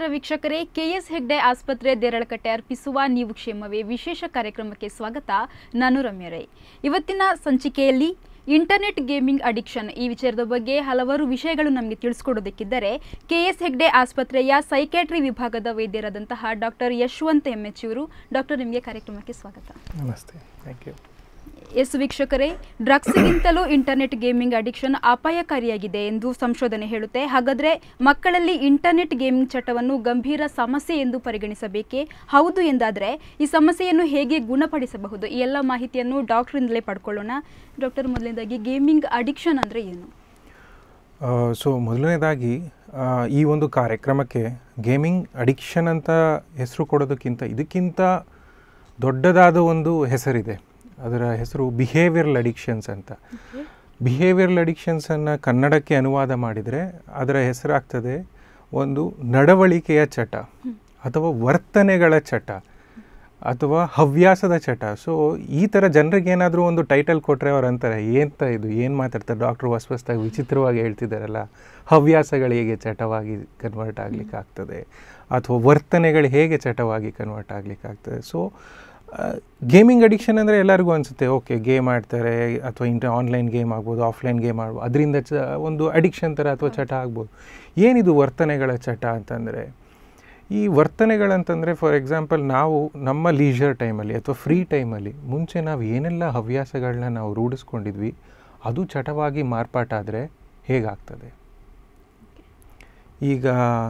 ನಮಸ್ಕಾರ ವೀಕ್ಷಕರೇ ಕೆಎಸ್ ಹೆಗ್ಡೆ ಆಸ್ಪತ್ರೆ ದೇರಳಕಟ್ಟೆ ಅರ್ಪಿಸುವ ನೀವು ಕ್ಷೇಮವೇ ವಿಶೇಷ ಕಾರ್ಯಕ್ರಮಕ್ಕೆ ಸ್ವಾಗತ ನಾನು ರಮ್ಯ ರೈ ಇವತ್ತಿನ ಸಂಚಿಕೆಯಲ್ಲಿ ಇಂಟರ್ನೆಟ್ ಗೇಮಿಂಗ್ ಅಡಿಕ್ಷನ್ ಈ ವಿಚಾರದ ಬಗ್ಗೆ ಹಲವಾರು ವಿಷಯಗಳು ನಮಗೆ ತಿಳಿಸ್ಕೊಡೋದಕ್ಕಿದ್ದರೆ ಕೆಎಸ್ ಹೆಗ್ಡೆ ಆಸ್ಪತ್ರೆಯ ಸೈಕ್ಯಾಟ್ರಿ ವಿಭಾಗದ ವೈದ್ಯರಾದಂತಹ ಡಾಕ್ಟರ್ ಯಶವಂತ್ ಎಂ ಎಚ್ ಇವರು ಡಾಕ್ಟರ್ ನಿಮಗೆ ಕಾರ್ಯಕ್ರಮಕ್ಕೆ ಸ್ವಾಗತ ನಮಸ್ತೆ ಥ್ಯಾಂಕ್ ಯು ಎಸ್ ವೀಕ್ಷಕರೇ ಡ್ರಗ್ಸ್ಗಿಂತಲೂ ಇಂಟರ್ನೆಟ್ ಗೇಮಿಂಗ್ ಅಡಿಕ್ಷನ್ ಅಪಾಯಕಾರಿಯಾಗಿದೆ ಎಂದು ಸಂಶೋಧನೆ ಹೇಳುತ್ತೆ ಹಾಗಾದರೆ ಮಕ್ಕಳಲ್ಲಿ ಇಂಟರ್ನೆಟ್ ಗೇಮಿಂಗ್ ಚಟವನ್ನು ಗಂಭೀರ ಸಮಸ್ಯೆ ಎಂದು ಪರಿಗಣಿಸಬೇಕೇ ಹೌದು ಎಂದಾದರೆ ಈ ಸಮಸ್ಯೆಯನ್ನು ಹೇಗೆ ಗುಣಪಡಿಸಬಹುದು ಈ ಎಲ್ಲ ಮಾಹಿತಿಯನ್ನು ಡಾಕ್ಟ್ರಿಂದಲೇ ಪಡ್ಕೊಳ್ಳೋಣ ಡಾಕ್ಟರ್ ಮೊದಲನೇದಾಗಿ ಗೇಮಿಂಗ್ ಅಡಿಕ್ಷನ್ ಅಂದರೆ ಏನು ಸೊ ಮೊದಲನೇದಾಗಿ ಆ, ಈ ಒಂದು ಕಾರ್ಯಕ್ರಮಕ್ಕೆ ಗೇಮಿಂಗ್ ಅಡಿಕ್ಷನ್ ಅಂತ ಹೆಸರು ಕೊಡೋದಕ್ಕಿಂತ ಇದಕ್ಕಿಂತ ದೊಡ್ಡದಾದ ಒಂದು ಹೆಸರಿದೆ ಅದರ ಹೆಸರು ಬಿಹೇವಿಯರಲ್ ಅಡಿಕ್ಷನ್ಸ್ ಅಂತ ಬಿಹೇವಿಯರಲ್ ಅಡಿಕ್ಷನ್ಸನ್ನು ಕನ್ನಡಕ್ಕೆ ಅನುವಾದ ಮಾಡಿದರೆ ಅದರ ಹೆಸರಾಗ್ತದೆ ಒಂದು ನಡವಳಿಕೆಯ ಚಟ ಅಥವಾ ವರ್ತನೆಗಳ ಚಟ ಅಥವಾ ಹವ್ಯಾಸದ ಚಟ ಸೊ ಈ ಥರ ಜನರಿಗೆ ಏನಾದರೂ ಒಂದು ಟೈಟಲ್ ಕೊಟ್ಟರೆ ಅವ್ರು ಅಂತಾರೆ ಏನಂತ ಇದು ಏನು ಮಾತಾಡ್ತಾರೆ ಡಾಕ್ಟ್ರು ಹೊಸ ಹೊಸದಾಗಿ ವಿಚಿತ್ರವಾಗಿ ಹೇಳ್ತಿದ್ದಾರಲ್ಲ ಹವ್ಯಾಸಗಳು ಹೇಗೆ ಚಟವಾಗಿ ಕನ್ವರ್ಟ್ ಆಗ್ಲಿಕ್ಕೆ ಆಗ್ತದೆ ಅಥವಾ ವರ್ತನೆಗಳು ಹೇಗೆ ಚಟವಾಗಿ ಕನ್ವರ್ಟ್ ಆಗ್ಲಿಕ್ಕೆ ಆಗ್ತದೆ ಸೊ ಗೇಮಿಂಗ್ ಅಡಿಕ್ಷನ್ ಅಂದರೆ ಎಲ್ಲರಿಗೂ ಅನಿಸುತ್ತೆ ಓಕೆ ಗೇಮ್ ಆಡ್ತಾರೆ ಅಥವಾ ಇಂಟ ಆನ್ಲೈನ್ ಗೇಮ್ ಆಗ್ಬೋದು ಆಫ್ಲೈನ್ ಗೇಮ್ ಆಗ್ಬೋದು ಅದರಿಂದ ಚ ಒಂದು ಅಡಿಕ್ಷನ್ ಥರ ಅಥವಾ ಚಟ ಆಗ್ಬೋದು ಏನಿದು ವರ್ತನೆಗಳ ಚಟ ಅಂತಂದರೆ ಈ ವರ್ತನೆಗಳಂತಂದರೆ ಫಾರ್ ಎಕ್ಸಾಂಪಲ್ ನಾವು ನಮ್ಮ ಲೀಜರ್ ಟೈಮಲ್ಲಿ ಅಥವಾ ಫ್ರೀ ಟೈಮಲ್ಲಿ ಮುಂಚೆ ನಾವು ಏನೆಲ್ಲ ಹವ್ಯಾಸಗಳನ್ನ ನಾವು ರೂಢಿಸ್ಕೊಂಡಿದ್ವಿ ಅದು ಚಟವಾಗಿ ಮಾರ್ಪಾಟಾದರೆ ಹೇಗಾಗ್ತದೆ ಈಗ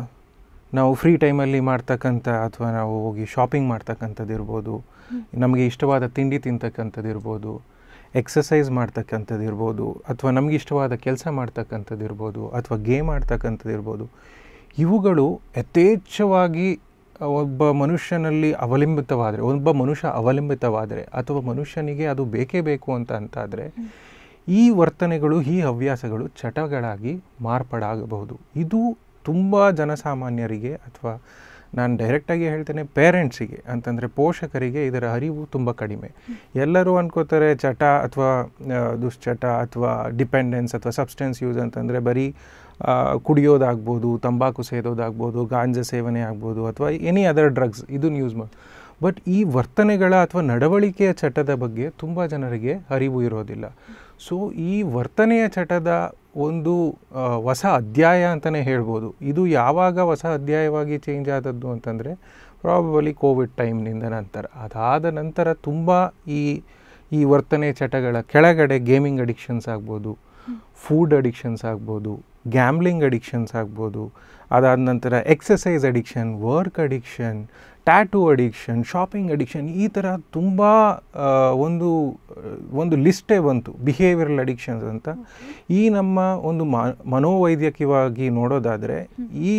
ನಾವು ಫ್ರೀ ಟೈಮಲ್ಲಿ ಮಾಡ್ತಕ್ಕಂಥ ಅಥವಾ ನಾವು ಹೋಗಿ ಶಾಪಿಂಗ್ ಮಾಡ್ತಕ್ಕಂಥದ್ದು ಇರ್ಬೋದು ನಮಗೆ ಇಷ್ಟವಾದ ತಿಂಡಿ ತಿಂತಕ್ಕಂಥದ್ದು ಇರ್ಬೋದು ಎಕ್ಸಸೈಸ್ ಮಾಡ್ತಕ್ಕಂಥದ್ದು ಇರ್ಬೋದು ಅಥವಾ ನಮಗೆ ಇಷ್ಟವಾದ ಕೆಲಸ ಮಾಡ್ತಕ್ಕಂಥದ್ದು ಇರ್ಬೋದು ಅಥವಾ ಗೇಮ್ ಆಡ್ತಕ್ಕಂಥದ್ದು ಇರ್ಬೋದು ಇವುಗಳು ಯಥೇಚ್ಛವಾಗಿ ಒಬ್ಬ ಮನುಷ್ಯನಲ್ಲಿ ಅವಲಂಬಿತವಾದರೆ ಒಬ್ಬ ಮನುಷ್ಯ ಅವಲಂಬಿತವಾದರೆ ಅಥವಾ ಮನುಷ್ಯನಿಗೆ ಅದು ಬೇಕೇ ಬೇಕು ಅಂತ ಅಂತಾದರೆ ಈ ವರ್ತನೆಗಳು ಈ ಹವ್ಯಾಸಗಳು ಚಟಗಳಾಗಿ ಮಾರ್ಪಾಡಾಗಬಹುದು ಇದು ತುಂಬ ಜನಸಾಮಾನ್ಯರಿಗೆ ಅಥವಾ ನಾನು ಡೈರೆಕ್ಟಾಗಿ ಹೇಳ್ತೇನೆ ಪೇರೆಂಟ್ಸಿಗೆ ಅಂತಂದರೆ ಪೋಷಕರಿಗೆ ಇದರ ಅರಿವು ತುಂಬ ಕಡಿಮೆ ಎಲ್ಲರೂ ಅನ್ಕೋತಾರೆ ಚಟ ಅಥವಾ ಆ, ದುಶ್ಚಟ ಅಥವಾ ಡಿಪೆಂಡೆನ್ಸ್ ಅಥವಾ ಸಬ್ಸ್ಟೆನ್ಸ್ ಯೂಸ್ ಅಂತಂದರೆ ಬರೀ ಆ, ಕುಡಿಯೋದಾಗ್ಬೋದು ತಂಬಾಕು ಸೇದೋದಾಗ್ಬೋದು ಗಾಂಜಾ ಸೇವನೆ ಆಗ್ಬೋದು ಅಥವಾ ಎನಿ ಅದರ್ ಡ್ರಗ್ಸ್ ಇದನ್ನು ಯೂಸ್ ಮಾಡಿ ಬಟ್ ಈ ವರ್ತನೆಗಳ ಅಥವಾ ನಡವಳಿಕೆಯ ಚಟದ ಬಗ್ಗೆ ತುಂಬ ಜನರಿಗೆ ಅರಿವು ಇರೋದಿಲ್ಲ ಸೊ ಈ ವರ್ತನೆಯ ಚಟದ ಒಂದು ಆ, ಹೊಸ ಅಧ್ಯಾಯ ಅಂತಲೇ ಹೇಳ್ಬೋದು ಇದು ಯಾವಾಗ ಹೊಸ ಅಧ್ಯಾಯವಾಗಿ ಚೇಂಜ್ ಆದದ್ದು ಅಂತಂದರೆ ಪ್ರಾಬಬಲಿ ಕೋವಿಡ್ ಟೈಮ್ನಿಂದ ನಂತರ ಅದಾದ ನಂತರ ತುಂಬ ಈ ಈ ವರ್ತನೆ ಚಟಗಳ ಕೆಳಗಡೆ ಗೇಮಿಂಗ್ ಅಡಿಕ್ಷನ್ಸ್ ಆಗ್ಬೋದು ಫುಡ್ ಅಡಿಕ್ಷನ್ಸ್ ಆಗ್ಬೋದು ಗ್ಯಾಮ್ಲಿಂಗ್ ಅಡಿಕ್ಷನ್ಸ್ ಆಗ್ಬೋದು ಅದಾದ ನಂತರ exercise addiction work addiction tattoo addiction shopping addiction ಈ ಥರ ತುಂಬ ಆ, ಒಂದು ಒಂದು ಲಿಸ್ಟೇ ಬಂತು ಬಿಹೇವಿಯರಲ್ ಅಡಿಕ್ಷನ್ಸ್ ಅಂತ ಈ ನಮ್ಮ ಒಂದು ಮ ಮನೋವೈದ್ಯಕೀಯವಾಗಿ ನೋಡೋದಾದರೆ ಈ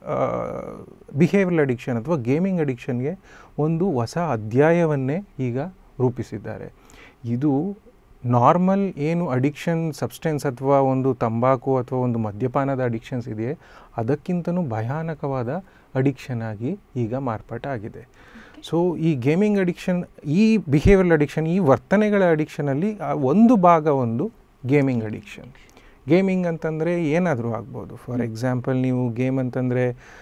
ಬಿಹೇವಿಯರಲ್ ಅಡಿಕ್ಷನ್ ಅಥವಾ ಗೇಮಿಂಗ್ ಅಡಿಕ್ಷನ್ಗೆ ಒಂದು ಹೊಸ ಅಧ್ಯಾಯವನ್ನೇ ಈಗ ರೂಪಿಸಿದ್ದಾರೆ ಇದು ನಾರ್ಮಲ್ ಏನು ಅಡಿಕ್ಷನ್ ಸಬ್ಸ್ಟೆನ್ಸ್ ಅಥವಾ ಒಂದು ತಂಬಾಕು ಅಥವಾ ಒಂದು ಮದ್ಯಪಾನದ ಅಡಿಕ್ಷನ್ಸ್ ಇದೆಯೇ ಅದಕ್ಕಿಂತನೂ ಭಯಾನಕವಾದ ಅಡಿಕ್ಷನ್ ಆಗಿ ಈಗ ಮಾರ್ಪಾಟಾಗಿದೆ ಸೊ ಈ ಗೇಮಿಂಗ್ ಅಡಿಕ್ಷನ್ ಈ ಬಿಹೇವಿಯರಲ್ ಅಡಿಕ್ಷನ್ ಈ ವರ್ತನೆಗಳ ಅಡಿಕ್ಷನಲ್ಲಿ ಒಂದು ಭಾಗ ಒಂದು ಗೇಮಿಂಗ್ ಅಡಿಕ್ಷನ್ ಗೇಮಿಂಗ್ ಅಂತಂದರೆ ಏನಾದರೂ ಆಗ್ಬೋದು ಫಾರ್ ಎಕ್ಸಾಂಪಲ್ ನೀವು ಗೇಮ್ ಅಂತಂದರೆ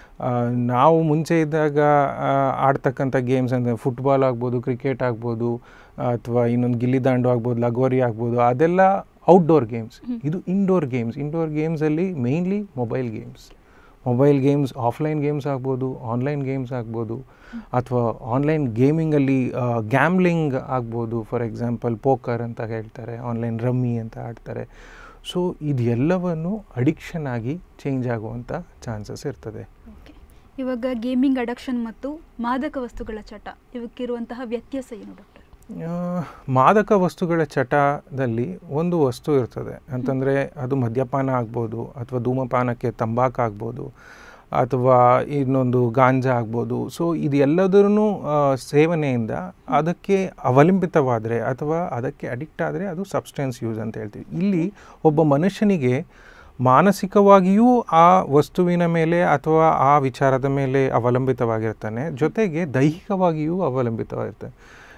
ನಾವು ಮುಂಚೆ ಇದ್ದಾಗ ಆ, ಆಡ್ತಕ್ಕಂಥ ಗೇಮ್ಸ್ ಅಂದರೆ ಫುಟ್ಬಾಲ್ ಆಗ್ಬೋದು ಕ್ರಿಕೆಟ್ ಆಗ್ಬೋದು ಅಥವಾ ಇನ್ನೊಂದು ಗಿಲ್ಲಿದಾಂಡು ಆಗ್ಬೋದು ಲಗೋರಿ ಆಗ್ಬೋದು ಅದೆಲ್ಲ ಔಟ್ಡೋರ್ ಗೇಮ್ಸ್ ಇದು ಇಂಡೋರ್ ಗೇಮ್ಸ್ ಇಂಡೋರ್ ಗೇಮ್ಸಲ್ಲಿ mainly mobile games mobile games offline games ಆಗ್ಬೋದು ಆನ್ಲೈನ್ ಗೇಮ್ಸ್ ಆಗ್ಬೋದು ಅಥವಾ ಆನ್ಲೈನ್ ಗೇಮಿಂಗಲ್ಲಿ ಗ್ಯಾಮ್ಲಿಂಗ್ ಆಗ್ಬೋದು ಫಾರ್ ಎಕ್ಸಾಂಪಲ್ ಪೋಕರ್ ಅಂತ ಹೇಳ್ತಾರೆ ಆನ್ಲೈನ್ ರಮ್ಮಿ ಅಂತ ಆಡ್ತಾರೆ ಸೊ ಇದೆಲ್ಲವನ್ನು ಅಡಿಕ್ಷನ್ ಆಗಿ ಚೇಂಜ್ ಆಗುವಂಥ ಚಾನ್ಸಸ್ ಇರ್ತದೆ ಓಕೆ ಇವಾಗ ಗೇಮಿಂಗ್ ಅಡಕ್ಷನ್ ಮತ್ತು ಮಾದಕ ವಸ್ತುಗಳ ಚಟ ಇವಕ್ಕಿರುವಂತಹ ವ್ಯತ್ಯಾಸ ಏನು ಡಾಕ್ಟರ್ ಆ, ಮಾದಕ ವಸ್ತುಗಳ ಚಟದಲ್ಲಿ ಒಂದು ವಸ್ತು ಇರ್ತದೆ ಅಂತಂದರೆ ಅದು ಮದ್ಯಪಾನ ಆಗ್ಬೋದು ಅಥವಾ ಧೂಮಪಾನಕ್ಕೆ ತಂಬಾಕು ಆಗ್ಬೋದು ಅಥವಾ ಇನ್ನೊಂದು ಗಾಂಜಾ ಆಗ್ಬೋದು ಸೊ ಇದೆಲ್ಲದರೂ ಸೇವನೆಯಿಂದ ಅದಕ್ಕೆ ಅವಲಂಬಿತವಾದರೆ ಅಥವಾ ಅದಕ್ಕೆ ಅಡಿಕ್ಟ್ ಆದರೆ ಅದು ಸಬ್ಸ್ಟೆನ್ಸ್ ಯೂಸ್ ಅಂತ ಹೇಳ್ತೀವಿ ಇಲ್ಲಿ ಒಬ್ಬ ಮನುಷ್ಯನಿಗೆ ಮಾನಸಿಕವಾಗಿಯೂ ಆ ವಸ್ತುವಿನ ಮೇಲೆ ಅಥವಾ ಆ ವಿಚಾರದ ಮೇಲೆ ಅವಲಂಬಿತವಾಗಿರ್ತಾನೆ ಜೊತೆಗೆ ದೈಹಿಕವಾಗಿಯೂ ಅವಲಂಬಿತವಾಗಿರ್ತಾನೆ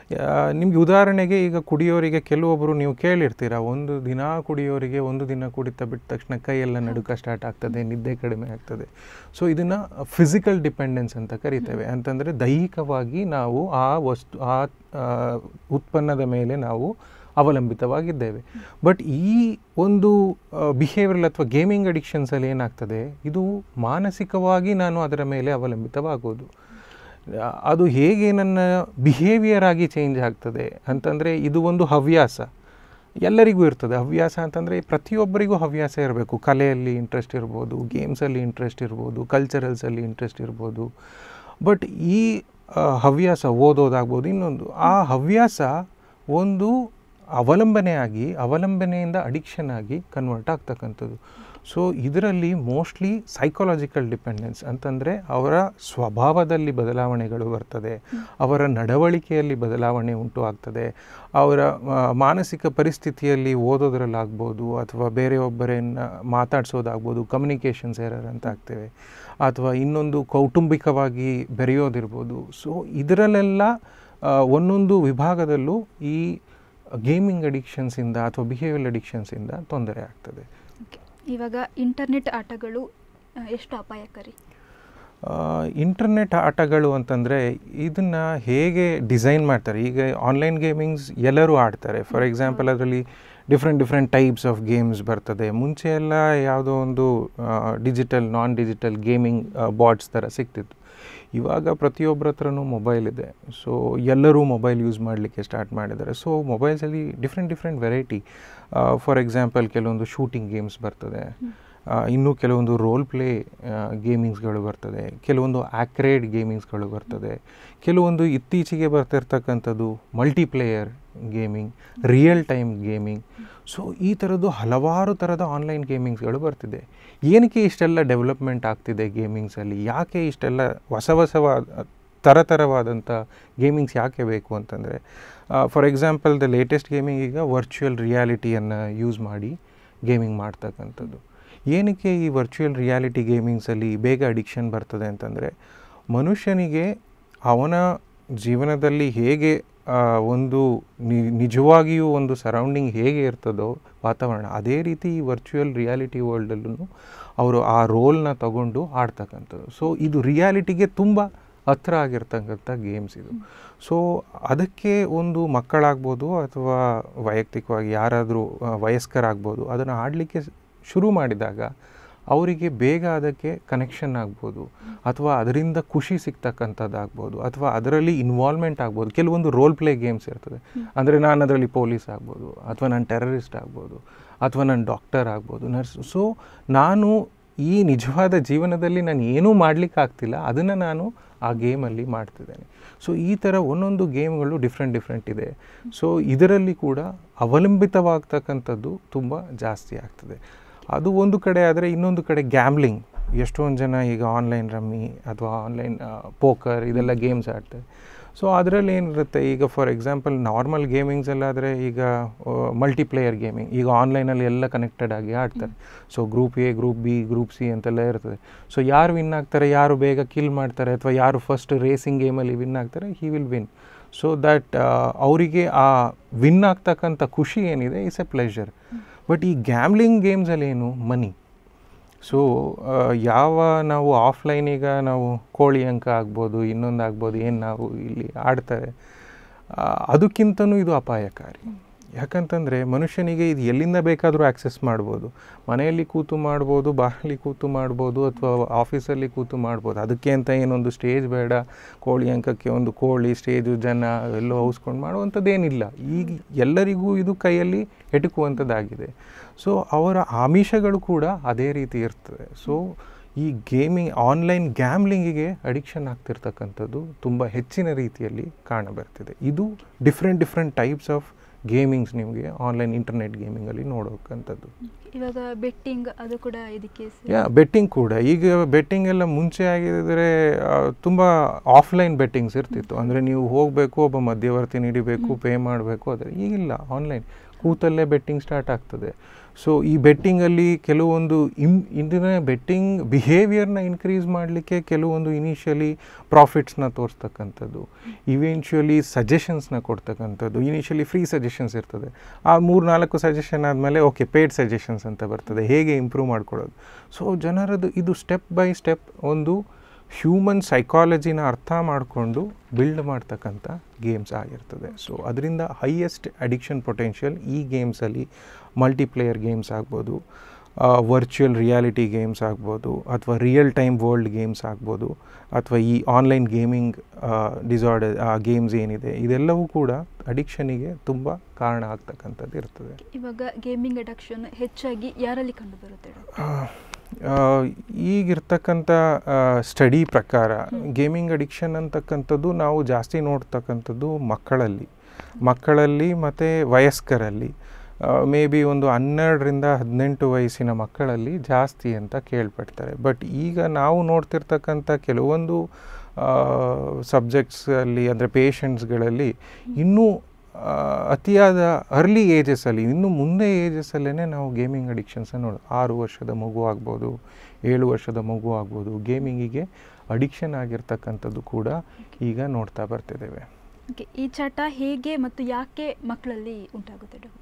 ನಿಮಗೆ ಉದಾಹರಣೆಗೆ ಈಗ ಕುಡಿಯೋರಿಗೆ ಕೆಲವೊಬ್ಬರು ನೀವು ಕೇಳಿರ್ತೀರ ಒಂದು ದಿನ ಕುಡಿಯೋರಿಗೆ ಒಂದು ದಿನ ಕುಡಿತಾ ಬಿಟ್ಟ ತಕ್ಷಣ ಕೈಯೆಲ್ಲ ನಡುಕ ಸ್ಟಾರ್ಟ್ ಆಗ್ತದೆ ನಿದ್ದೆ ಕಡಿಮೆ ಆಗ್ತದೆ ಸೊ ಇದನ್ನು ಫಿಸಿಕಲ್ ಡಿಪೆಂಡೆನ್ಸ್ ಅಂತ ಕರಿತೇವೆ ಅಂತಂದರೆ ದೈಹಿಕವಾಗಿ ನಾವು ಆ ವಸ್ತು ಆ ಆ, ಉತ್ಪನ್ನದ ಮೇಲೆ ನಾವು ಅವಲಂಬಿತವಾಗಿದ್ದೇವೆ ಬಟ್ ಈ ಒಂದು ಬಿಹೇವಿಯರಲ್ ಅಥವಾ ಗೇಮಿಂಗ್ ಅಡಿಕ್ಷನ್ಸಲ್ಲಿ ಏನಾಗ್ತದೆ ಇದು ಮಾನಸಿಕವಾಗಿ ನಾನು ಅದರ ಮೇಲೆ ಅವಲಂಬಿತವಾಗೋದು ಆ, ಅದು ಹೇಗೆ ನನ್ನ ಬಿಹೇವಿಯರ್ ಆಗಿ ಚೇಂಜ್ ಆಗ್ತದೆ ಅಂತಂದರೆ ಇದು ಒಂದು ಹವ್ಯಾಸ ಎಲ್ಲರಿಗೂ ಇರ್ತದೆ ಹವ್ಯಾಸ ಅಂತಂದರೆ ಪ್ರತಿಯೊಬ್ಬರಿಗೂ ಹವ್ಯಾಸ ಇರಬೇಕು ಕಲೆಯಲ್ಲಿ ಇಂಟ್ರೆಸ್ಟ್ ಇರ್ಬೋದು ಗೇಮ್ಸಲ್ಲಿ ಇಂಟ್ರೆಸ್ಟ್ ಇರ್ಬೋದು ಕಲ್ಚರಲ್ಸಲ್ಲಿ ಇಂಟ್ರೆಸ್ಟ್ ಇರ್ಬೋದು ಬಟ್ ಈ ಆ, ಹವ್ಯಾಸ ಓದೋದಾಗ್ಬೋದು ಇನ್ನೊಂದು ಆ ಹವ್ಯಾಸ ಒಂದು ಅವಲಂಬನೆಯಾಗಿ ಅವಲಂಬನೆಯಿಂದ ಅಡಿಕ್ಷನ್ ಆಗಿ ಕನ್ವರ್ಟ್ ಆಗ್ತಕ್ಕಂಥದ್ದು ಸೊ ಇದರಲ್ಲಿ ಮೋಸ್ಟ್ಲಿ ಸೈಕಾಲಜಿಕಲ್ ಡಿಪೆಂಡೆನ್ಸ್ ಅಂತಂದರೆ ಅವರ ಸ್ವಭಾವದಲ್ಲಿ ಬದಲಾವಣೆಗಳು ಬರ್ತದೆ ಅವರ ನಡವಳಿಕೆಯಲ್ಲಿ ಬದಲಾವಣೆ ಉಂಟು ಆಗ್ತದೆ ಅವರ ಆ, ಮಾನಸಿಕ ಪರಿಸ್ಥಿತಿಯಲ್ಲಿ ಓದೋದ್ರಲ್ಲಾಗ್ಬೋದು ಅಥವಾ ಬೇರೆಯೊಬ್ಬರನ್ನ ಮಾತಾಡಿಸೋದಾಗ್ಬೋದು ಕಮ್ಯುನಿಕೇಷನ್ಸ್ ಎರರ್ ಅಂತ ಆಗ್ತೇವೆ ಅಥವಾ ಇನ್ನೊಂದು ಕೌಟುಂಬಿಕವಾಗಿ ಬೆರೆಯೋದಿರ್ಬೋದು ಸೊ ಇದರಲ್ಲೆಲ್ಲ ಆ, ಒಂದೊಂದು ವಿಭಾಗದಲ್ಲೂ ಈ ಗೇಮಿಂಗ್ ಅಡಿಕ್ಷನ್ಸಿಂದ ಅಥವಾ ಬಿಹೇವಿಯರ್ ಅಡಿಕ್ಷನ್ಸಿಂದ ತೊಂದರೆ ಆಗ್ತದೆ Okay. ಇವಾಗ ಇಂಟರ್ನೆಟ್ ಆಟಗಳು ಆ, ಎಷ್ಟು ಅಪಾಯಕಾರಿ ಇಂಟರ್ನೆಟ್ ಆಟಗಳು ಅಂತಂದರೆ ಇದನ್ನು ಹೇಗೆ ಡಿಸೈನ್ ಮಾಡ್ತಾರೆ ಈಗ ಆನ್ಲೈನ್ ಗೇಮಿಂಗ್ಸ್ ಎಲ್ಲರೂ ಆಡ್ತಾರೆ ಫಾರ್ ಎಕ್ಸಾಂಪಲ್ ಅದರಲ್ಲಿ different different types of games ಬರ್ತದೆ ಮುಂಚೆ ಎಲ್ಲ ಯಾವುದೋ ಒಂದು digital non digital gaming bots ಥರ ಸಿಗ್ತಿತ್ತು ಇವಾಗ ಪ್ರತಿಯೊಬ್ಬರ ಹತ್ರನೂ ಮೊಬೈಲ್ ಇದೆ ಸೊ ಎಲ್ಲರೂ ಮೊಬೈಲ್ ಯೂಸ್ ಮಾಡಲಿಕ್ಕೆ ಸ್ಟಾರ್ಟ್ ಮಾಡಿದ್ದಾರೆ ಸೊ ಮೊಬೈಲ್ಸಲ್ಲಿ different different variety for example ಕೆಲವೊಂದು ಶೂಟಿಂಗ್ ಗೇಮ್ಸ್ ಬರ್ತದೆ ಆ, ಇನ್ನೂ ಕೆಲವೊಂದು ರೋಲ್ ಪ್ಲೇ ಗೇಮಿಂಗ್ಸ್ಗಳು ಬರ್ತದೆ ಕೆಲವೊಂದು ಆಕ್ರೇಡ್ ಗೇಮಿಂಗ್ಸ್ಗಳು ಬರ್ತದೆ ಕೆಲವೊಂದು ಇತ್ತೀಚೆಗೆ ಬರ್ತಿರ್ತಕ್ಕಂಥದ್ದು multiplayer gaming real time gaming so ಈ ಥರದ್ದು ಹಲವಾರು ಥರದ ಆನ್ಲೈನ್ ಗೇಮಿಂಗ್ಸ್ಗಳು ಬರ್ತಿದೆ ಏನಕ್ಕೆ ಇಷ್ಟೆಲ್ಲ ಡೆವಲಪ್ಮೆಂಟ್ ಆಗ್ತಿದೆ ಗೇಮಿಂಗ್ಸಲ್ಲಿ ಯಾಕೆ ಇಷ್ಟೆಲ್ಲ ಹೊಸ ಹೊಸವಾದ ಥರಥರವಾದಂಥ ಗೇಮಿಂಗ್ಸ್ ಯಾಕೆ ಬೇಕು ಅಂತಂದರೆ for example the latest gaming ಈಗ ವರ್ಚುವಲ್ ರಿಯಾಲಿಟಿಯನ್ನು ಯೂಸ್ ಮಾಡಿ ಗೇಮಿಂಗ್ ಮಾಡ್ತಕ್ಕಂಥದ್ದು ಏನಕ್ಕೆ ಈ ವರ್ಚುವಲ್ ರಿಯಾಲಿಟಿ ಗೇಮಿಂಗ್ಸಲ್ಲಿ ಬೇಗ ಅಡಿಕ್ಷನ್ ಬರ್ತದೆ ಅಂತಂದರೆ ಮನುಷ್ಯನಿಗೆ ಅವನ ಜೀವನದಲ್ಲಿ ಹೇಗೆ ಆ, ಒಂದು ನಿ- ನಿಜವಾಗಿಯೂ ಒಂದು ಸರೌಂಡಿಂಗ್ ಹೇಗೆ ಇರ್ತದೋ ವಾತಾವರಣ ಅದೇ ರೀತಿ ಈ ವರ್ಚುವಲ್ ರಿಯಾಲಿಟಿ ವರ್ಲ್ಡಲ್ಲೂ ಅವರು ಆ ರೋಲ್ನ ತಗೊಂಡು ಆಡ್ತಕ್ಕಂಥದ್ದು ಸೊ ಇದು ರಿಯಾಲಿಟಿಗೆ ತುಂಬ ಹತ್ರ ಆಗಿರ್ತಕ್ಕಂಥ ಗೇಮ್ಸ್ ಇದು ಸೊ ಅದಕ್ಕೆ ಒಂದು ಮಕ್ಕಳಾಗ್ಬೋದು ಅಥವಾ ವೈಯಕ್ತಿಕವಾಗಿ ಯಾರಾದರೂ ವಯಸ್ಕರಾಗ್ಬೋದು ಅದನ್ನು ಆಡಲಿಕ್ಕೆ ಶುರು ಮಾಡಿದಾಗ ಅವರಿಗೆ ಬೇಗ ಅದಕ್ಕೆ ಕನೆಕ್ಷನ್ ಆಗ್ಬೋದು ಅಥವಾ ಅದರಿಂದ ಖುಷಿ ಸಿಗ್ತಕ್ಕಂಥದ್ದಾಗ್ಬೋದು ಅಥವಾ ಅದರಲ್ಲಿ ಇನ್ವಾಲ್ವ್ಮೆಂಟ್ ಆಗ್ಬೋದು ಕೆಲವೊಂದು ರೋಲ್ ಪ್ಲೇ ಗೇಮ್ಸ್ ಇರ್ತದೆ ಅಂದರೆ ನಾನು ಅದರಲ್ಲಿ ಪೊಲೀಸ್ ಆಗ್ಬೋದು ಅಥವಾ ನಾನು ಟೆರರಿಸ್ಟ್ ಆಗ್ಬೋದು ಅಥವಾ ನಾನು ಡಾಕ್ಟರ್ ಆಗ್ಬೋದು ನರ್ಸ್ ಸೊ ನಾನು ಈ ನಿಜವಾದ ಜೀವನದಲ್ಲಿ ನಾನು ಏನೂ ಮಾಡಲಿಕ್ಕೆ ಆಗ್ತಿಲ್ಲ ಅದನ್ನು ನಾನು ಆ ಗೇಮಲ್ಲಿ ಮಾಡ್ತಿದ್ದೇನೆ ಸೊ ಈ ಥರ ಒಂದೊಂದು ಗೇಮ್ಗಳು ಡಿಫ್ರೆಂಟ್ ಡಿಫ್ರೆಂಟ್ ಇದೆ ಸೊ ಇದರಲ್ಲಿ ಕೂಡ ಅವಲಂಬಿತವಾಗ್ತಕ್ಕಂಥದ್ದು ತುಂಬ ಜಾಸ್ತಿ ಆಗ್ತದೆ ಅದು ಒಂದು ಕಡೆ ಆದರೆ ಇನ್ನೊಂದು ಕಡೆ ಗ್ಯಾಮ್ಲಿಂಗ್ ಎಷ್ಟೊಂದು ಜನ ಈಗ ಆನ್ಲೈನ್ ರಮ್ಮಿ ಅಥವಾ ಆನ್ಲೈನ್ ಪೋಕರ್ ಇದೆಲ್ಲ ಗೇಮ್ಸ್ ಆಡ್ತಾರೆ ಸೊ ಅದರಲ್ಲಿ ಏನಿರುತ್ತೆ ಈಗ ಫಾರ್ ಎಕ್ಸಾಂಪಲ್ ನಾರ್ಮಲ್ ಗೇಮಿಂಗ್ಸ್ ಎಲ್ಲ ಆದರೆ ಈಗ ಮಲ್ಟಿಪ್ಲೇಯರ್ ಗೇಮಿಂಗ್ ಈಗ ಆನ್ಲೈನಲ್ಲಿ ಎಲ್ಲ ಕನೆಕ್ಟೆಡ್ ಆಗಿ ಆಡ್ತಾರೆ so group A group B group C ಅಂತೆಲ್ಲ ಇರ್ತದೆ ಸೊ ಯಾರು ವಿನ್ ಆಗ್ತಾರೆ ಯಾರು ಬೇಗ ಕಿಲ್ ಮಾಡ್ತಾರೆ ಅಥವಾ ಯಾರು ಫಸ್ಟ್ ರೇಸಿಂಗ್ ಗೇಮಲ್ಲಿ ವಿನ್ ಆಗ್ತಾರೆ he will win so that ಅವರಿಗೆ ಆ ವಿನ್ ಆಗ್ತಕ್ಕಂಥ ಖುಷಿ ಏನಿದೆ ಇಸ್ ಎ ಪ್ಲೆಷರ್ ಬಟ್ ಈ ಗ್ಯಾಮ್ಲಿಂಗ್ ಗೇಮ್ಸಲ್ಲಿ ಏನು ಮನಿ ಸೊ ಯಾವ ನಾವು ಆಫ್ಲೈನ್ ಈಗ ನಾವು ಕೋಳಿ ಅಂಕ ಆಗ್ಬೋದು ಇನ್ನೊಂದು ಆಗ್ಬೋದು ಏನು ನಾವು ಇಲ್ಲಿ ಆಡ್ತಾರೆ ಆ, ಅದಕ್ಕಿಂತನೂ ಇದು ಅಪಾಯಕಾರಿ ಯಾಕಂತಂದರೆ ಮನುಷ್ಯನಿಗೆ ಇದು ಎಲ್ಲಿಂದ ಬೇಕಾದರೂ ಆಕ್ಸೆಸ್ ಮಾಡ್ಬೋದು ಮನೆಯಲ್ಲಿ ಕೂತು ಮಾಡ್ಬೋದು ಬಾರಲ್ಲಿ ಕೂತು ಮಾಡ್ಬೋದು ಅಥವಾ ಆಫೀಸಲ್ಲಿ ಕೂತು ಮಾಡ್ಬೋದು ಅದಕ್ಕೆ ಅಂತ ಏನೊಂದು ಸ್ಟೇಜ್ ಬೇಡ ಕೋಳಿ ಅಂಕಕ್ಕೆ ಒಂದು ಕೋಳಿ ಸ್ಟೇಜು ಜನ ಎಲ್ಲೋ ಹೌಸ್ಕೊಂಡು ಮಾಡುವಂಥದ್ದೇನಿಲ್ಲ ಈಗ ಎಲ್ಲರಿಗೂ ಇದು ಕೈಯಲ್ಲಿ ಎಟುಕುವಂಥದ್ದಾಗಿದೆ ಸೊ ಅವರ ಆಮಿಷಗಳು ಕೂಡ ಅದೇ ರೀತಿ ಇರ್ತದೆ ಸೊ ಈ ಗೇಮಿಂಗ್ ಆನ್ಲೈನ್ ಗ್ಯಾಮ್ಲಿಂಗಿಗೆ ಅಡಿಕ್ಷನ್ ಆಗ್ತಿರ್ತಕ್ಕಂಥದ್ದು ತುಂಬ ಹೆಚ್ಚಿನ ರೀತಿಯಲ್ಲಿ ಕಾಣಬರ್ತಿದೆ ಇದು different different types of gamings ನಿಮಗೆ ಆನ್ಲೈನ್ ಇಂಟರ್ನೆಟ್ ಗೇಮಿಂಗಲ್ಲಿ ನೋಡೋಕ್ಕಂಥದ್ದು ಇವಾಗ ಬೆಟ್ಟಿಂಗ್ ಅದು ಕೂಡ ಇದಕ್ಕೆ ಸೇ- ಯಾ ಬೆಟ್ಟಿಂಗ್ ಕೂಡ ಈಗ ಬೆಟ್ಟಿಂಗ್ ಎಲ್ಲ ಮುಂಚೆ ಆಗಿದ್ರೆ ಆ, ತುಂಬ ಆಫ್ಲೈನ್ ಬೆಟ್ಟಿಂಗ್ಸ್ ಇರ್ತಿತ್ತು ಅಂದರೆ ನೀವು ಹೋಗಬೇಕು ಒಬ್ಬ ಮಧ್ಯವರ್ತಿ ನೀಡಿಬೇಕು ಪೇ ಮಾಡಬೇಕು ಆದರೆ ಈಗಿಲ್ಲ ಆನ್ಲೈನ್ ಕೂತಲ್ಲೇ ಬೆಟ್ಟಿಂಗ್ ಸ್ಟಾರ್ಟ್ ಆಗ್ತದೆ ಸೊ ಈ ಬೆಟ್ಟಿಂಗಲ್ಲಿ ಕೆಲವೊಂದು ಇಮ್ ಇಂದಿನ ಬೆಟ್ಟಿಂಗ್ ಬಿಹೇವಿಯರ್ನ ಇನ್ಕ್ರೀಸ್ ಮಾಡಲಿಕ್ಕೆ ಕೆಲವೊಂದು ಇನಿಷಿಯಲಿ ಪ್ರಾಫಿಟ್ಸ್ನ ತೋರಿಸ್ತಕ್ಕಂಥದ್ದು ಇವೆನ್ಚುಯಲಿ ಸಜೆಷನ್ಸ್ನ ಕೊಡ್ತಕ್ಕಂಥದ್ದು ಇನಿಷಿಯಲಿ ಫ್ರೀ ಸಜೆಷನ್ಸ್ ಇರ್ತದೆ ಆ ಮೂರು ನಾಲ್ಕು ಸಜೆಷನ್ ಆದಮೇಲೆ ಓಕೆ ಪೇಡ್ ಸಜೆಷನ್ಸ್ ಅಂತ ಬರ್ತದೆ ಹೇಗೆ ಇಂಪ್ರೂವ್ ಮಾಡ್ಕೊಳ್ಳೋದು ಸೊ ಜನರದ್ದು ಇದು ಸ್ಟೆಪ್ ಬೈ ಸ್ಟೆಪ್ ಒಂದು ಹ್ಯೂಮನ್ ಸೈಕಾಲಜಿನ ಅರ್ಥ ಮಾಡಿಕೊಂಡು ಬಿಲ್ಡ್ ಮಾಡ್ತಕ್ಕಂಥ ಗೇಮ್ಸ್ ಆಗಿರ್ತದೆ ಸೊ ಅದರಿಂದ ಹೈಯೆಸ್ಟ್ ಅಡಿಕ್ಷನ್ ಪೊಟೆನ್ಷಿಯಲ್ ಈ ಗೇಮ್ಸಲ್ಲಿ ಮಲ್ಟಿಪ್ಲೇಯರ್ ಗೇಮ್ಸ್ ಆಗ್ಬೋದು ವರ್ಚುವಲ್ ರಿಯಾಲಿಟಿ ಗೇಮ್ಸ್ ಆಗ್ಬೋದು ಅಥವಾ ರಿಯಲ್ ಟೈಮ್ ವರ್ಲ್ಡ್ ಗೇಮ್ಸ್ ಆಗ್ಬೋದು ಅಥವಾ ಈ ಆನ್ಲೈನ್ ಗೇಮಿಂಗ್ ಡಿಸಾರ್ಡರ್ ಗೇಮ್ಸ್ ಏನಿದೆ ಇದೆಲ್ಲವೂ ಕೂಡ ಅಡಿಕ್ಷನಿಗೆ ತುಂಬ ಕಾರಣ ಆಗ್ತಕ್ಕಂಥದ್ದು ಇರ್ತದೆ ಇವಾಗ ಗೇಮಿಂಗ್ ಅಡಕ್ಷನ್ ಹೆಚ್ಚಾಗಿ ಯಾರಲ್ಲಿ ಕಂಡು ಬರುತ್ತೆ ಈಗಿರ್ತಕ್ಕಂಥ ಸ್ಟಡಿ ಪ್ರಕಾರ ಗೇಮಿಂಗ್ ಅಡಿಕ್ಷನ್ ಅಂತಕ್ಕಂಥದ್ದು ನಾವು ಜಾಸ್ತಿ ನೋಡ್ತಕ್ಕಂಥದ್ದು ಮಕ್ಕಳಲ್ಲಿ ಮಕ್ಕಳಲ್ಲಿ ಮತ್ತು ವಯಸ್ಕರಲ್ಲಿ ಮೇ ಬಿ ಒಂದು ಹನ್ನೆರಡರಿಂದ ಹದಿನೆಂಟು ವಯಸ್ಸಿನ ಮಕ್ಕಳಲ್ಲಿ ಜಾಸ್ತಿ ಅಂತ ಕೇಳ್ಪಡ್ತಾರೆ ಬಟ್ ಈಗ ನಾವು ನೋಡ್ತಿರ್ತಕ್ಕಂಥ ಕೆಲವೊಂದು ಸಬ್ಜೆಕ್ಟ್ಸಲ್ಲಿ ಅಂದರೆ ಪೇಷಂಟ್ಸ್ಗಳಲ್ಲಿ ಇನ್ನೂ ಅತಿಯಾದ ಅರ್ಲಿ ಏಜಸಲ್ಲಿ ಇನ್ನು ಮುಂದೆ ಏಜಸಲ್ಲೇ ನಾವು ಗೇಮಿಂಗ್ ಅಡಿಕ್ಷನ್ಸನ್ನು ನೋಡಿ ಆರು ವರ್ಷದ ಮಗು ಆಗ್ಬೋದು ಏಳು ವರ್ಷದ ಮಗು ಆಗ್ಬೋದು ಗೇಮಿಂಗಿಗೆ ಅಡಿಕ್ಷನ್ ಆಗಿರ್ತಕ್ಕಂಥದ್ದು ಕೂಡ ಈಗ ನೋಡ್ತಾ ಬರ್ತಿದ್ದೇವೆ ಓಕೆ ಈ ಚಟ ಹೇಗೆ ಮತ್ತು ಯಾಕೆ ಮಕ್ಕಳಲ್ಲಿ ಉಂಟಾಗುತ್ತೆ ಡಾಕ್ಟರ್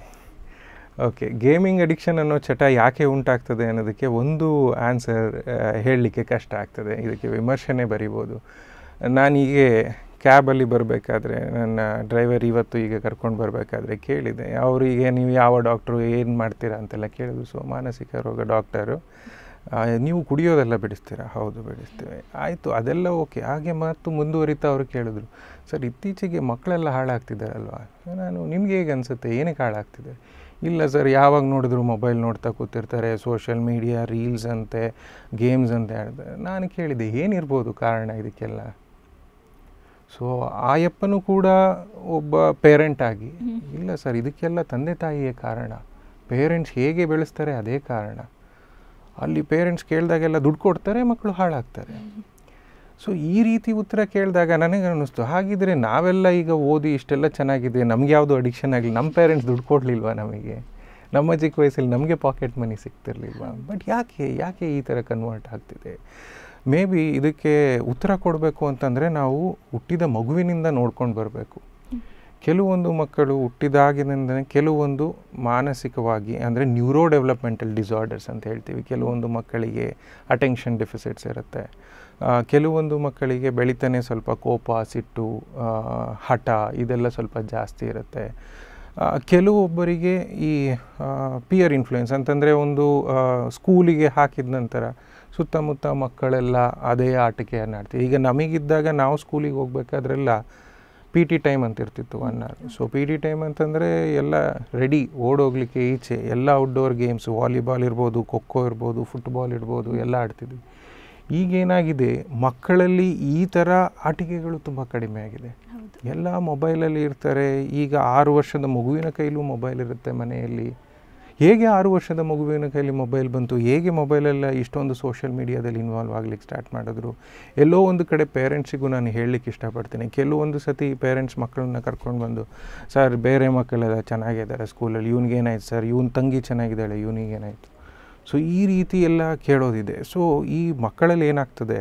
ಓಕೆ ಗೇಮಿಂಗ್ ಅಡಿಕ್ಷನ್ ಅನ್ನೋ ಚಟ ಯಾಕೆ ಉಂಟಾಗ್ತದೆ ಅನ್ನೋದಕ್ಕೆ ಒಂದು ಆನ್ಸರ್ ಹೇಳಲಿಕ್ಕೆ ಕಷ್ಟ ಆಗ್ತದೆ ಇದಕ್ಕೆ ವಿಮರ್ಶನೆ ಬರಿಬೋದು ನಾನೀಗೆ ಕ್ಯಾಬಲ್ಲಿ ಬರಬೇಕಾದ್ರೆ ನನ್ನ ಡ್ರೈವರ್ ಇವತ್ತು ಈಗ ಕರ್ಕೊಂಡು ಬರಬೇಕಾದ್ರೆ ಕೇಳಿದೆ ಅವರಿಗೆ ನೀವು ಯಾವ ಡಾಕ್ಟ್ರು ಏನು ಮಾಡ್ತೀರಾ ಅಂತೆಲ್ಲ ಕೇಳಿದ್ರು ಸೊ ಮಾನಸಿಕ ರೋಗ ಡಾಕ್ಟರು ನೀವು ಕುಡಿಯೋದೆಲ್ಲ ಬಿಡಿಸ್ತೀರಾ ಹೌದು ಬಿಡಿಸ್ತೇವೆ ಆಯಿತು ಅದೆಲ್ಲ ಓಕೆ ಹಾಗೆ ಮತ್ತು ಮುಂದುವರಿತಾ ಅವರು ಕೇಳಿದ್ರು ಸರ್ ಇತ್ತೀಚೆಗೆ ಮಕ್ಕಳೆಲ್ಲ ಹಾಳಾಗ್ತಿದ್ದಾರಲ್ವಾ ನಾನು ನಿಮ್ಗೆ ಹೇಗೆ ಅನಿಸುತ್ತೆ ಏನಕ್ಕೆ ಹಾಳಾಗ್ತಿದೆ ಇಲ್ಲ ಸರ್ ಯಾವಾಗ ನೋಡಿದ್ರು ಮೊಬೈಲ್ ನೋಡ್ತಾ ಕೂತಿರ್ತಾರೆ ಸೋಷಿಯಲ್ ಮೀಡಿಯಾ ರೀಲ್ಸ್ ಅಂತೆ ಗೇಮ್ಸ್ ಅಂತ ಹೇಳ್ತಾರೆ ನಾನು ಕೇಳಿದೆ ಏನಿರ್ಬೋದು ಕಾರಣ ಇದಕ್ಕೆಲ್ಲ ಸೊ ಆಯಪ್ಪನೂ ಕೂಡ ಒಬ್ಬ ಪೇರೆಂಟ್ ಆಗಿ ಇಲ್ಲ ಸರ್ ಇದಕ್ಕೆಲ್ಲ ತಂದೆ ತಾಯಿಯೇ ಕಾರಣ ಪೇರೆಂಟ್ಸ್ ಹೇಗೆ ಬೆಳೆಸ್ತಾರೆ ಅದೇ ಕಾರಣ ಅಲ್ಲಿ ಪೇರೆಂಟ್ಸ್ ಕೇಳಿದಾಗೆಲ್ಲ ದುಡ್ಡು ಕೊಡ್ತಾರೆ ಮಕ್ಕಳು ಹಾಳಾಗ್ತಾರೆ ಸೊ ಈ ರೀತಿ ಉತ್ತರ ಕೇಳಿದಾಗ ನನಗೆ ಅನ್ನಿಸ್ತು ಹಾಗಿದ್ರೆ ನಾವೆಲ್ಲ ಈಗ ಓದಿ ಇಷ್ಟೆಲ್ಲ ಚೆನ್ನಾಗಿದೆ ನಮ್ಗೆ ಯಾವುದು ಅಡಿಕ್ಷನ್ ಆಗಲಿ ನಮ್ಮ ಪೇರೆಂಟ್ಸ್ ದುಡ್ಡು ಕೊಡಲಿಲ್ವಾ ನಮಗೆ ನಮ್ಮ ಚಿಕ್ಕ ವಯಸ್ಸಲ್ಲಿ ನಮಗೆ ಪಾಕೆಟ್ ಮನಿ ಸಿಗ್ತಿರ್ಲಿಲ್ವಾ ಬಟ್ ಯಾಕೆ ಯಾಕೆ ಈ ಥರ ಕನ್ವರ್ಟ್ ಆಗ್ತಿದೆ ಮೇ ಬಿ ಇದಕ್ಕೆ ಉತ್ತರ ಕೊಡಬೇಕು ಅಂತಂದರೆ ನಾವು ಹುಟ್ಟಿದ ಮಗುವಿನಿಂದ ನೋಡ್ಕೊಂಡು ಬರಬೇಕು ಕೆಲವೊಂದು ಮಕ್ಕಳು ಹುಟ್ಟಿದಾಗಿನಿಂದಲೇ ಕೆಲವೊಂದು ಮಾನಸಿಕವಾಗಿ ಅಂದರೆ ನ್ಯೂರೋ ಡೆವಲಪ್ಮೆಂಟಲ್ ಡಿಸಾರ್ಡರ್ಸ್ ಅಂತ ಹೇಳ್ತೀವಿ ಕೆಲವೊಂದು ಮಕ್ಕಳಿಗೆ ಅಟೆನ್ಷನ್ ಡೆಫಿಸಿಟ್ಸ್ ಇರುತ್ತೆ ಕೆಲವೊಂದು ಮಕ್ಕಳಿಗೆ ಬೆಳಿತಾನೆ ಸ್ವಲ್ಪ ಕೋಪ ಸಿಟ್ಟು ಹಠ ಇದೆಲ್ಲ ಸ್ವಲ್ಪ ಜಾಸ್ತಿ ಇರುತ್ತೆ ಕೆಲವೊಬ್ಬರಿಗೆ ಈ ಪಿಯರ್ ಇನ್ಫ್ಲುಯೆನ್ಸ್ ಅಂತಂದರೆ ಒಂದು ಸ್ಕೂಲಿಗೆ ಹಾಕಿದ ನಂತರ ಸುತ್ತಮುತ್ತ ಮಕ್ಕಳೆಲ್ಲ ಅದೇ ಆಟಿಕೆಯನ್ನು ಆಡ್ತೀವಿ ಈಗ ನಮಗಿದ್ದಾಗ ನಾವು ಸ್ಕೂಲಿಗೆ ಹೋಗ್ಬೇಕಾದ್ರೆಲ್ಲ ಪಿ ಟಿ ಟೈಮ್ ಅಂತ ಇರ್ತಿತ್ತು one hour so P T time ಅಂತಂದರೆ ಎಲ್ಲ ರೆಡಿ ಓಡೋಗ್ಲಿಕ್ಕೆ ಈಚೆ ಎಲ್ಲ ಔಟ್ಡೋರ್ ಗೇಮ್ಸ್ ವಾಲಿಬಾಲ್ ಇರ್ಬೋದು ಖೋಖೋ ಇರ್ಬೋದು ಫುಟ್ಬಾಲ್ ಇರ್ಬೋದು ಎಲ್ಲ ಆಡ್ತಿದ್ವಿ ಈಗೇನಾಗಿದೆ ಮಕ್ಕಳಲ್ಲಿ ಈ ಥರ ಆಟಿಕೆಗಳು ತುಂಬ ಕಡಿಮೆ ಆಗಿದೆ ಎಲ್ಲ ಮೊಬೈಲಲ್ಲಿ ಇರ್ತಾರೆ ಈಗ ಆರು ವರ್ಷದ ಮಗುವಿನ ಕೈಲೂ ಮೊಬೈಲ್ ಇರುತ್ತೆ ಮನೆಯಲ್ಲಿ ಹೇಗೆ ಆರು ವರ್ಷದ ಮಗುವಿನ ಕೈಲಿ ಮೊಬೈಲ್ ಬಂತು ಹೇಗೆ ಮೊಬೈಲೆಲ್ಲ ಇಷ್ಟೊಂದು ಸೋಷಿಯಲ್ ಮೀಡಿಯಾದಲ್ಲಿ ಇನ್ವಾಲ್ವ್ ಆಗ್ಲಿಕ್ಕೆ ಸ್ಟಾರ್ಟ್ ಮಾಡಿದ್ರು ಎಲ್ಲೋ ಒಂದು ಕಡೆ ಪೇರೆಂಟ್ಸಿಗೂ ನಾನು ಹೇಳಲಿಕ್ಕೆ ಇಷ್ಟಪಡ್ತೀನಿ ಕೆಲವೊಂದು ಸತಿ ಪೇರೆಂಟ್ಸ್ ಮಕ್ಕಳನ್ನ ಕರ್ಕೊಂಡು ಬಂದು ಸರ್ ಬೇರೆ ಮಕ್ಕಳೆಲ್ಲ ಚೆನ್ನಾಗಿದ್ದಾರೆ ಸ್ಕೂಲಲ್ಲಿ ಇವ್ನಿಗೇನಾಯ್ತು ಸರ್ ಇವನ್ ತಂಗಿ ಚೆನ್ನಾಗಿದ್ದಾಳೆ ಇವನಿಗೇನಾಯಿತು ಸೊ ಈ ರೀತಿ ಎಲ್ಲ ಕೇಳೋದಿದೆ ಸೊ ಈ ಮಕ್ಕಳಲ್ಲಿ ಏನಾಗ್ತದೆ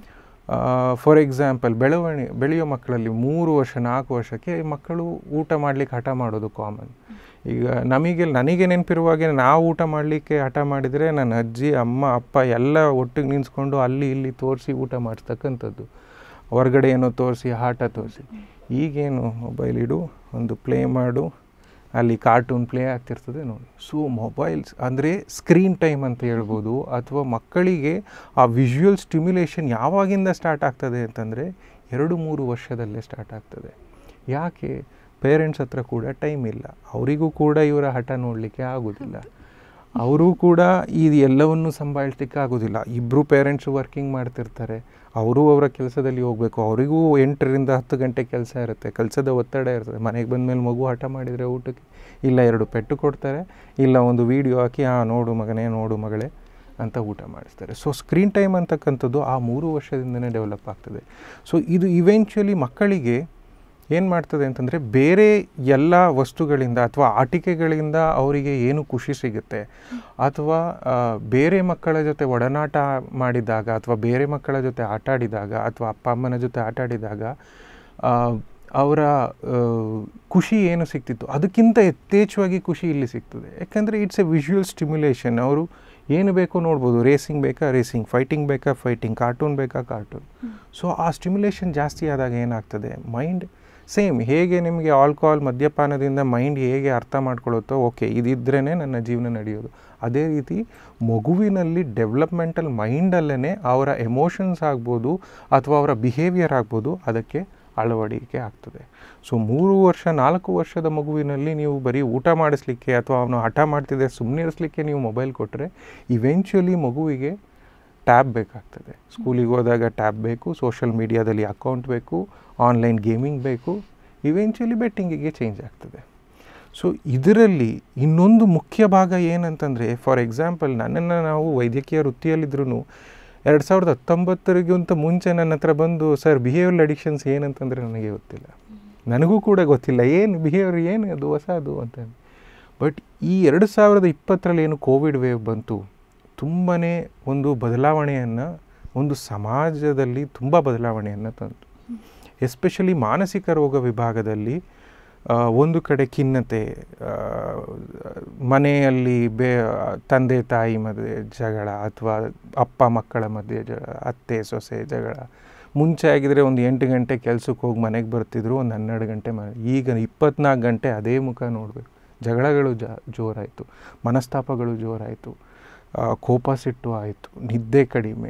ಫಾರ್ ಎಕ್ಸಾಂಪಲ್ ಬೆಳವಣಿಗೆ ಬೆಳೆಯೋ ಮಕ್ಕಳಲ್ಲಿ ಮೂರು ವರ್ಷ ನಾಲ್ಕು ವರ್ಷಕ್ಕೆ ಮಕ್ಕಳು ಊಟ ಮಾಡಲಿಕ್ಕೆ ಹಠ ಮಾಡೋದು ಕಾಮನ್ ಈಗ ನಮಗೆ ನನಗೆ ನೆನಪಿರುವಾಗೆ ನಾವು ಊಟ ಮಾಡಲಿಕ್ಕೆ ಹಠ ಮಾಡಿದರೆ ನನ್ನ ಅಜ್ಜಿ ಅಮ್ಮ ಅಪ್ಪ ಎಲ್ಲ ಒಟ್ಟಿಗೆ ನಿಂತ್ಕೊಂಡು ಅಲ್ಲಿ ಇಲ್ಲಿ ತೋರಿಸಿ ಊಟ ಮಾಡಿಸ್ತಕ್ಕಂಥದ್ದು ಹೊರಗಡೆ ಏನೋ ತೋರಿಸಿ ಆಟ ತೋರಿಸಿ ಈಗೇನು ಮೊಬೈಲ್ ಇಡು ಒಂದು ಪ್ಲೇ ಮಾಡು ಅಲ್ಲಿ ಕಾರ್ಟೂನ್ ಪ್ಲೇ ಆಗ್ತಿರ್ತದೆ ನೋಡಿ ಸೊ ಮೊಬೈಲ್ಸ್ ಅಂದರೆ ಸ್ಕ್ರೀನ್ ಟೈಮ್ ಅಂತ ಹೇಳ್ಬೋದು ಅಥವಾ ಮಕ್ಕಳಿಗೆ ಆ ವಿಜುವಲ್ ಸ್ಟಿಮ್ಯುಲೇಷನ್ ಯಾವಾಗಿಂದ ಸ್ಟಾರ್ಟ್ ಆಗ್ತದೆ ಅಂತಂದರೆ ಎರಡು ಮೂರು ವರ್ಷದಲ್ಲೇ ಸ್ಟಾರ್ಟ್ ಆಗ್ತದೆ ಯಾಕೆ ಪೇರೆಂಟ್ಸ್ ಹತ್ರ ಕೂಡ ಟೈಮ್ ಇಲ್ಲ ಅವರಿಗೂ ಕೂಡ ಇವರ ಹಠ ನೋಡಲಿಕ್ಕೆ ಆಗೋದಿಲ್ಲ ಅವರು ಕೂಡ ಇದು ಎಲ್ಲವನ್ನು ಸಂಭಾಳಿಸ್ಲಿಕ್ಕೆ ಆಗೋದಿಲ್ಲ ಇಬ್ಬರು ಪೇರೆಂಟ್ಸು ವರ್ಕಿಂಗ್ ಮಾಡ್ತಿರ್ತಾರೆ ಅವರು ಅವರ ಕೆಲಸದಲ್ಲಿ ಹೋಗಬೇಕು ಅವರಿಗೂ ಎಂಟರಿಂದ ಹತ್ತು ಗಂಟೆ ಕೆಲಸ ಇರುತ್ತೆ ಕೆಲಸದ ಒತ್ತಡ ಇರ್ತದೆ ಮನೆಗೆ ಬಂದಮೇಲೆ ಮಗು ಹಠ ಮಾಡಿದರೆ ಊಟಕ್ಕೆ ಇಲ್ಲ ಎರಡು ಪೆಟ್ಟು ಕೊಡ್ತಾರೆ ಇಲ್ಲ ಒಂದು ವೀಡಿಯೋ ಹಾಕಿ ಹಾಂ ನೋಡು ಮಗನೇ ನೋಡು ಮಗಳೇ ಅಂತ ಊಟ ಮಾಡಿಸ್ತಾರೆ ಸೊ ಸ್ಕ್ರೀನ್ ಟೈಮ್ ಅಂತಕ್ಕಂಥದ್ದು ಆ ಮೂರು ವರ್ಷದಿಂದನೇ ಡೆವಲಪ್ ಆಗ್ತದೆ ಸೊ ಇದು ಇವೆಂಚುಲಿ ಮಕ್ಕಳಿಗೆ ಏನು ಮಾಡ್ತದೆ ಅಂತಂದರೆ ಬೇರೆ ಎಲ್ಲ ವಸ್ತುಗಳಿಂದ ಅಥವಾ ಆಟಿಕೆಗಳಿಂದ ಅವರಿಗೆ ಏನು ಖುಷಿ ಸಿಗುತ್ತೆ ಅಥವಾ ಆ, ಬೇರೆ ಮಕ್ಕಳ ಜೊತೆ ಒಡನಾಟ ಮಾಡಿದಾಗ ಅಥವಾ ಬೇರೆ ಮಕ್ಕಳ ಜೊತೆ ಆಟ ಆಡಿದಾಗ ಅಥವಾ ಅಪ್ಪ ಅಮ್ಮನ ಜೊತೆ ಆಟ ಆಡಿದಾಗ ಆ, ಅವರ ಆ, ಖುಷಿ ಏನು ಸಿಗ್ತಿತ್ತು ಅದಕ್ಕಿಂತ ಯಥೇಚ್ಛವಾಗಿ ಖುಷಿ ಇಲ್ಲಿ ಸಿಗ್ತದೆ ಯಾಕಂದರೆ ಇಟ್ಸ್ ಎ ವಿಜುವಲ್ ಸ್ಟಿಮ್ಯುಲೇಷನ್ ಅವರು ಏನು ಬೇಕೋ ನೋಡ್ಬೋದು ರೇಸಿಂಗ್ ಬೇಕಾ ರೇಸಿಂಗ್ ಫೈಟಿಂಗ್ ಬೇಕಾ ಫೈಟಿಂಗ್ ಕಾರ್ಟೂನ್ ಬೇಕಾ ಕಾರ್ಟೂನ್ ಸೊ ಆ ಸ್ಟಿಮ್ಯುಲೇಷನ್ ಜಾಸ್ತಿ ಆದಾಗ ಏನಾಗ್ತದೆ ಮೈಂಡ್ ಸೇಮ್ ಹೇಗೆ ನಿಮಗೆ ಆಲ್ಕೋಹಾಲ್ ಮದ್ಯಪಾನದಿಂದ ಮೈಂಡ್ ಹೇಗೆ ಅರ್ಥ ಮಾಡ್ಕೊಳ್ಳುತ್ತೋ ಓಕೆ ಇದಿದ್ರೇ ನನ್ನ ಜೀವನ ನಡೆಯೋದು ಅದೇ ರೀತಿ ಮಗುವಿನಲ್ಲಿ ಡೆವಲಪ್ಮೆಂಟಲ್ ಮೈಂಡಲ್ಲೇ ಅವರ ಎಮೋಷನ್ಸ್ ಆಗ್ಬೋದು ಅಥವಾ ಅವರ ಬಿಹೇವಿಯರ್ ಆಗ್ಬೋದು ಅದಕ್ಕೆ ಅಳವಡಿಕೆ ಆಗ್ತದೆ ಸೊ ಮೂರು ವರ್ಷ ನಾಲ್ಕು ವರ್ಷದ ಮಗುವಿನಲ್ಲಿ ನೀವು ಬರೀ ಊಟ ಮಾಡಿಸ್ಲಿಕ್ಕೆ ಅಥವಾ ಅವನು ಹಠ ಮಾಡ್ತಿದ್ದರೆ ಸುಮ್ಮನೆ ಇರಿಸ್ಲಿಕ್ಕೆ ನೀವು ಮೊಬೈಲ್ ಕೊಟ್ಟರೆ ಇವೆಂಚುಲಿ ಮಗುವಿಗೆ ಟ್ಯಾಬ್ ಬೇಕಾಗ್ತದೆ ಸ್ಕೂಲಿಗೆ ಹೋದಾಗ ಟ್ಯಾಬ್ ಬೇಕು ಸೋಷಿಯಲ್ ಮೀಡಿಯಾದಲ್ಲಿ ಅಕೌಂಟ್ ಬೇಕು ಆನ್ಲೈನ್ ಗೇಮಿಂಗ್ ಬೇಕು ಇವೆಂಚುಲಿ ಬೆಟ್ಟಿಂಗಿಗೆ ಚೇಂಜ್ ಆಗ್ತದೆ ಸೊ ಇದರಲ್ಲಿ ಇನ್ನೊಂದು ಮುಖ್ಯ ಭಾಗ ಏನಂತಂದರೆ ಫಾರ್ ಎಕ್ಸಾಂಪಲ್ ನನ್ನನ್ನು ನಾವು ವೈದ್ಯಕೀಯ ವೃತ್ತಿಯಲ್ಲಿದ್ರೂ ಎರಡು ಸಾವಿರದ ಹತ್ತೊಂಬತ್ತರಿಗಿಂತ ಮುಂಚೆ ನನ್ನ ಹತ್ರ ಬಂದು ಸರ್ ಬಿಹೇವಿಯರ್ ಅಡಿಕ್ಷನ್ಸ್ ಏನಂತಂದರೆ ನನಗೆ ಗೊತ್ತಿಲ್ಲ ನನಗೂ ಕೂಡ ಗೊತ್ತಿಲ್ಲ ಏನು ಬಿಹೇವಿಯರ್ ಏನು ಅದು ಹೊಸ ಅದು ಅಂತ ಬಟ್ ಈ ಎರಡು ಸಾವಿರದ ಇಪ್ಪತ್ತರಲ್ಲಿ ಏನು ಕೋವಿಡ್ ವೇವ್ ಬಂತು ತುಂಬಾ ಒಂದು ಬದಲಾವಣೆಯನ್ನು ಒಂದು ಸಮಾಜದಲ್ಲಿ ತುಂಬ ಬದಲಾವಣೆಯನ್ನು ತಂತು ಎಸ್ಪೆಷಲಿ ಮಾನಸಿಕ ರೋಗ ವಿಭಾಗದಲ್ಲಿ ಆ, ಒಂದು ಕಡೆ ಖಿನ್ನತೆ ಆ, ಮನೆಯಲ್ಲಿ ಬೇ ತಂದೆ ತಾಯಿ ಮಧ್ಯೆ ಜಗಳ ಅಥವಾ ಅಪ್ಪ ಮಕ್ಕಳ ಮಧ್ಯೆ ಜ ಅತ್ತೆ ಸೊಸೆ ಜಗಳ ಮುಂಚೆ ಆಗಿದ್ರೆ ಒಂದು ಎಂಟು ಗಂಟೆ ಕೆಲಸಕ್ಕೆ ಹೋಗಿ ಮನೆಗೆ ಬರ್ತಿದ್ರು ಒಂದು ಹನ್ನೆರಡು ಗಂಟೆ ಮನೆ ಈಗ ಇಪ್ಪತ್ನಾಲ್ಕು ಗಂಟೆ ಅದೇ ಮುಖ ನೋಡಬೇಕು ಜಗಳಗಳು ಜ ಜೋರಾಯಿತು ಮನಸ್ತಾಪಗಳು ಜೋರಾಯಿತು ಆ, ಕೋಪ ಸಿಟ್ಟು ಆಯಿತು ನಿದ್ದೆ ಕಡಿಮೆ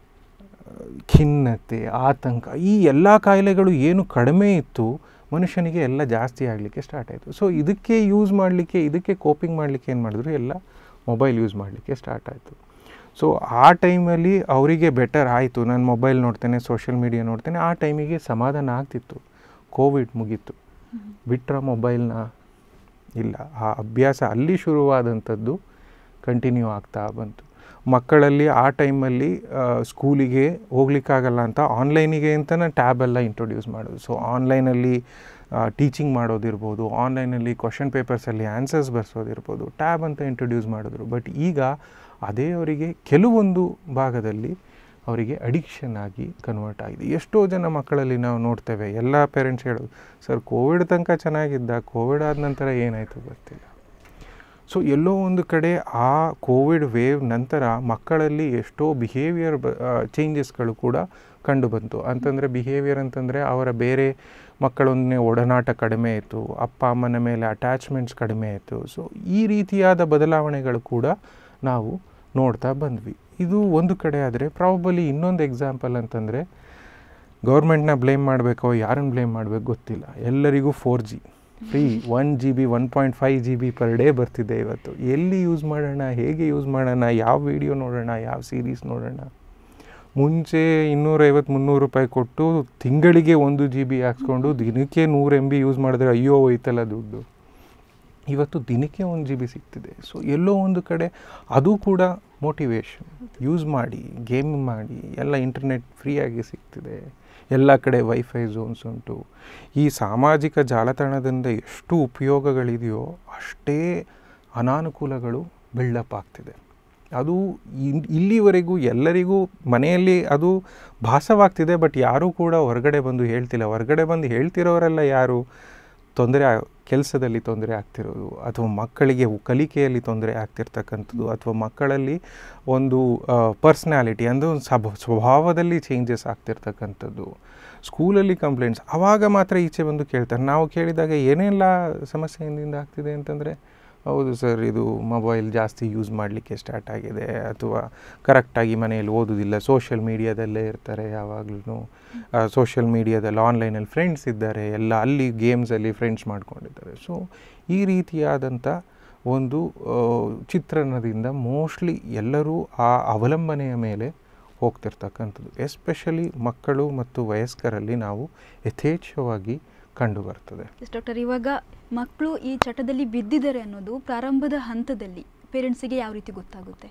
ಖಿನ್ನತೆ ಆತಂಕ ಈ ಎಲ್ಲ ಕಾಯಿಲೆಗಳು ಏನು ಕಡಿಮೆ ಇತ್ತು ಮನುಷ್ಯನಿಗೆ ಎಲ್ಲ ಜಾಸ್ತಿ ಆಗಲಿಕ್ಕೆ ಸ್ಟಾರ್ಟ್ ಆಯಿತು ಸೊ ಇದಕ್ಕೆ ಯೂಸ್ ಮಾಡಲಿಕ್ಕೆ ಇದಕ್ಕೆ ಕೋಪಿಂಗ್ ಮಾಡಲಿಕ್ಕೆ ಏನು ಮಾಡಿದ್ರು ಎಲ್ಲ ಮೊಬೈಲ್ ಯೂಸ್ ಮಾಡಲಿಕ್ಕೆ ಸ್ಟಾರ್ಟ್ ಆಯಿತು ಸೊ ಆ ಟೈಮಲ್ಲಿ ಅವರಿಗೆ ಬೆಟರ್ ಆಯಿತು ನಾನು ಮೊಬೈಲ್ ನೋಡ್ತೇನೆ ಸೋಷಿಯಲ್ ಮೀಡಿಯಾ ನೋಡ್ತೇನೆ ಆ ಟೈಮಿಗೆ ಸಮಾಧಾನ ಆಗ್ತಿತ್ತು ಕೋವಿಡ್ ಮುಗೀತು ಬಿಟ್ರ ಮೊಬೈಲ್ನ ಇಲ್ಲ ಆ ಅಭ್ಯಾಸ ಅಲ್ಲಿ ಶುರುವಾದಂಥದ್ದು ಕಂಟಿನ್ಯೂ ಆಗ್ತಾ ಬಂತು ಮಕ್ಕಳಲ್ಲಿ ಆ ಟೈಮಲ್ಲಿ ಸ್ಕೂಲಿಗೆ ಹೋಗ್ಲಿಕ್ಕಾಗಲ್ಲ ಅಂತ ಆನ್ಲೈನಿಗೆ ಅಂತಲೇ ಟ್ಯಾಬ್ ಎಲ್ಲ ಇಂಟ್ರೊಡ್ಯೂಸ್ ಮಾಡೋದು ಸೊ ಆನ್ಲೈನಲ್ಲಿ ಟೀಚಿಂಗ್ ಮಾಡೋದಿರ್ಬೋದು ಆನ್ಲೈನಲ್ಲಿ ಕ್ವಶನ್ ಪೇಪರ್ಸಲ್ಲಿ ಆನ್ಸರ್ಸ್ ಬರ್ಸೋದಿರ್ಬೋದು ಟ್ಯಾಬ್ ಅಂತ ಇಂಟ್ರೊಡ್ಯೂಸ್ ಮಾಡಿದ್ರು ಬಟ್ ಈಗ ಅದೇ ಅವರಿಗೆ ಕೆಲವೊಂದು ಭಾಗದಲ್ಲಿ ಅವರಿಗೆ ಅಡಿಕ್ಷನ್ ಆಗಿ ಕನ್ವರ್ಟ್ ಆಗಿದೆ ಎಷ್ಟೋ ಜನ ಮಕ್ಕಳಲ್ಲಿ ನಾವು ನೋಡ್ತೇವೆ ಎಲ್ಲ ಪೇರೆಂಟ್ಸ್ ಹೇಳೋದು ಸರ್ ಕೋವಿಡ್ ತನಕ ಚೆನ್ನಾಗಿದ್ದ ಕೋವಿಡ್ ಆದ ನಂತರ ಏನಾಯಿತು ಗೊತ್ತಿಲ್ಲ ಸೊ ಎಲ್ಲೋ ಒಂದು ಕಡೆ ಆ ಕೋವಿಡ್ ವೇವ್ ನಂತರ ಮಕ್ಕಳಲ್ಲಿ ಎಷ್ಟೋ ಬಿಹೇವಿಯರ್ ಬ ಚೇಂಜಸ್ಗಳು ಕೂಡ ಕಂಡು ಬಂತು ಅಂತಂದರೆ ಬಿಹೇವಿಯರ್ ಅಂತಂದರೆ ಅವರ ಬೇರೆ ಮಕ್ಕಳೊಂದನೇ ಒಡನಾಟ ಕಡಿಮೆ ಇತ್ತು ಅಪ್ಪ ಅಮ್ಮನ ಮೇಲೆ ಅಟ್ಯಾಚ್ಮೆಂಟ್ಸ್ ಕಡಿಮೆ ಇತ್ತು ಸೊ ಈ ರೀತಿಯಾದ ಬದಲಾವಣೆಗಳು ಕೂಡ ನಾವು ನೋಡ್ತಾ ಬಂದ್ವಿ ಇದು ಒಂದು ಕಡೆ ಆದರೆ ಪ್ರಾಬಲಿ ಇನ್ನೊಂದು ಎಕ್ಸಾಂಪಲ್ ಅಂತಂದರೆ ಗೌರ್ಮೆಂಟ್ನ ಬ್ಲೇಮ್ ಮಾಡಬೇಕೋ ಯಾರನ್ನು ಬ್ಲೇಮ್ ಮಾಡಬೇಕು ಗೊತ್ತಿಲ್ಲ ಎಲ್ಲರಿಗೂ four G free one G B one point five G B per day ಬರ್ತಿದೆ ಇವತ್ತು ಎಲ್ಲಿ ಯೂಸ್ ಮಾಡೋಣ ಹೇಗೆ ಯೂಸ್ ಮಾಡೋಣ ಯಾವ ವಿಡಿಯೋ ನೋಡೋಣ ಯಾವ ಸೀರೀಸ್ ನೋಡೋಣ ಮುಂಚೆ ಇನ್ನೂರೈವತ್ತು ಮುನ್ನೂರು ರೂಪಾಯಿ ಕೊಟ್ಟು ತಿಂಗಳಿಗೆ ಒಂದು ಜಿ ಬಿ ಹಾಕ್ಸ್ಕೊಂಡು ದಿನಕ್ಕೆ ನೂರು ಎಮ್ ಬಿ ಯೂಸ್ ಮಾಡಿದ್ರೆ ಅಯ್ಯೋ ಹೋಯ್ತಲ್ಲ ದುಡ್ಡು ಇವತ್ತು ದಿನಕ್ಕೆ ಒಂದು ಜಿ ಬಿ ಸಿಗ್ತಿದೆ ಸೊ ಎಲ್ಲೋ ಒಂದು ಕಡೆ ಅದು ಕೂಡ ಮೋಟಿವೇಶನ್ ಯೂಸ್ ಮಾಡಿ ಗೇಮ್ ಮಾಡಿ ಎಲ್ಲ ಇಂಟರ್ನೆಟ್ ಫ್ರೀಯಾಗಿ ಸಿಗ್ತಿದೆ ಎಲ್ಲ ಕಡೆ ವೈಫೈ ಝೋನ್ಸ್ ಉಂಟು ಈ ಸಾಮಾಜಿಕ ಜಾಲತಾಣದಿಂದ ಎಷ್ಟು ಉಪಯೋಗಗಳಿದೆಯೋ ಅಷ್ಟೇ ಅನಾನುಕೂಲಗಳು ಬಿಲ್ಡಪ್ ಆಗ್ತಿದೆ ಅದು ಇನ್- ಇಲ್ಲಿವರೆಗೂ ಎಲ್ಲರಿಗೂ ಮನೆಯಲ್ಲಿ ಅದು ಭಾಸವಾಗ್ತಿದೆ ಬಟ್ ಯಾರೂ ಕೂಡ ಹೊರಗಡೆ ಬಂದು ಹೇಳ್ತಿಲ್ಲ ಹೊರಗಡೆ ಬಂದು ಹೇಳ್ತಿರೋರೆಲ್ಲ ಯಾರು ತೊಂದರೆ ಕೆಲಸದಲ್ಲಿ ತೊಂದರೆ ಆಗ್ತಿರೋದು ಅಥವಾ ಮಕ್ಕಳಿಗೆ ಕಲಿಕೆಯಲ್ಲಿ ತೊಂದರೆ ಆಗ್ತಿರ್ತಕ್ಕಂಥದ್ದು ಅಥವಾ ಮಕ್ಕಳಲ್ಲಿ ಒಂದು ಪರ್ಸ್ನಾಲಿಟಿ ಅಂದರೆ ಒಂದು ಸಬ ಸ್ವಭಾವದಲ್ಲಿ ಚೇಂಜಸ್ ಆಗ್ತಿರ್ತಕ್ಕಂಥದ್ದು ಸ್ಕೂಲಲ್ಲಿ ಕಂಪ್ಲೇಂಟ್ಸ್ ಆವಾಗ ಮಾತ್ರ ಈಚೆ ಬಂದು ಕೇಳ್ತಾರೆ ನಾವು ಕೇಳಿದಾಗ ಏನೆಲ್ಲ ಸಮಸ್ಯೆಯಿಂದ ಆಗ್ತಿದೆ ಅಂತಂದರೆ ಹೌದು ಸರ್ ಇದು ಮೊಬೈಲ್ ಜಾಸ್ತಿ ಯೂಸ್ ಮಾಡಲಿಕ್ಕೆ ಸ್ಟಾರ್ಟ್ ಆಗಿದೆ ಅಥವಾ ಕರೆಕ್ಟಾಗಿ ಮನೆಯಲ್ಲಿ ಓದೋದಿಲ್ಲ ಸೋಷಿಯಲ್ ಮೀಡಿಯಾದಲ್ಲೇ ಇರ್ತಾರೆ ಯಾವಾಗಲೂ ಸೋಷಿಯಲ್ ಮೀಡಿಯಾದಲ್ಲಿ ಆನ್ಲೈನಲ್ಲಿ ಫ್ರೆಂಡ್ಸ್ ಇದ್ದಾರೆ ಎಲ್ಲ ಅಲ್ಲಿ ಗೇಮ್ಸಲ್ಲಿ ಫ್ರೆಂಡ್ಸ್ ಮಾಡ್ಕೊಂಡಿದ್ದಾರೆ ಸೊ ಈ ರೀತಿಯಾದಂಥ ಒಂದು ಆ, ಚಿತ್ರಣದಿಂದ ಮೋಸ್ಟ್ಲಿ ಎಲ್ಲರೂ ಆ ಅವಲಂಬನೆಯ ಮೇಲೆ ಹೋಗ್ತಿರ್ತಕ್ಕಂಥದ್ದು ಎಸ್ಪೆಷಲಿ ಮಕ್ಕಳು ಮತ್ತು ವಯಸ್ಕರಲ್ಲಿ ನಾವು ಯಥೇಚ್ಛವಾಗಿ ಕಂಡು ಬರ್ತದೆ ಎಸ್ ಡಾಕ್ಟರ್ ಇವಾಗ ಮಕ್ಕಳು ಈ ಚಟದಲ್ಲಿ ಬಿದ್ದಿದ್ದಾರೆ ಅನ್ನೋದು ಪ್ರಾರಂಭದ ಹಂತದಲ್ಲಿ ಪೇರೆಂಟ್ಸಿಗೆ ಯಾವ ರೀತಿ ಗೊತ್ತಾಗುತ್ತೆ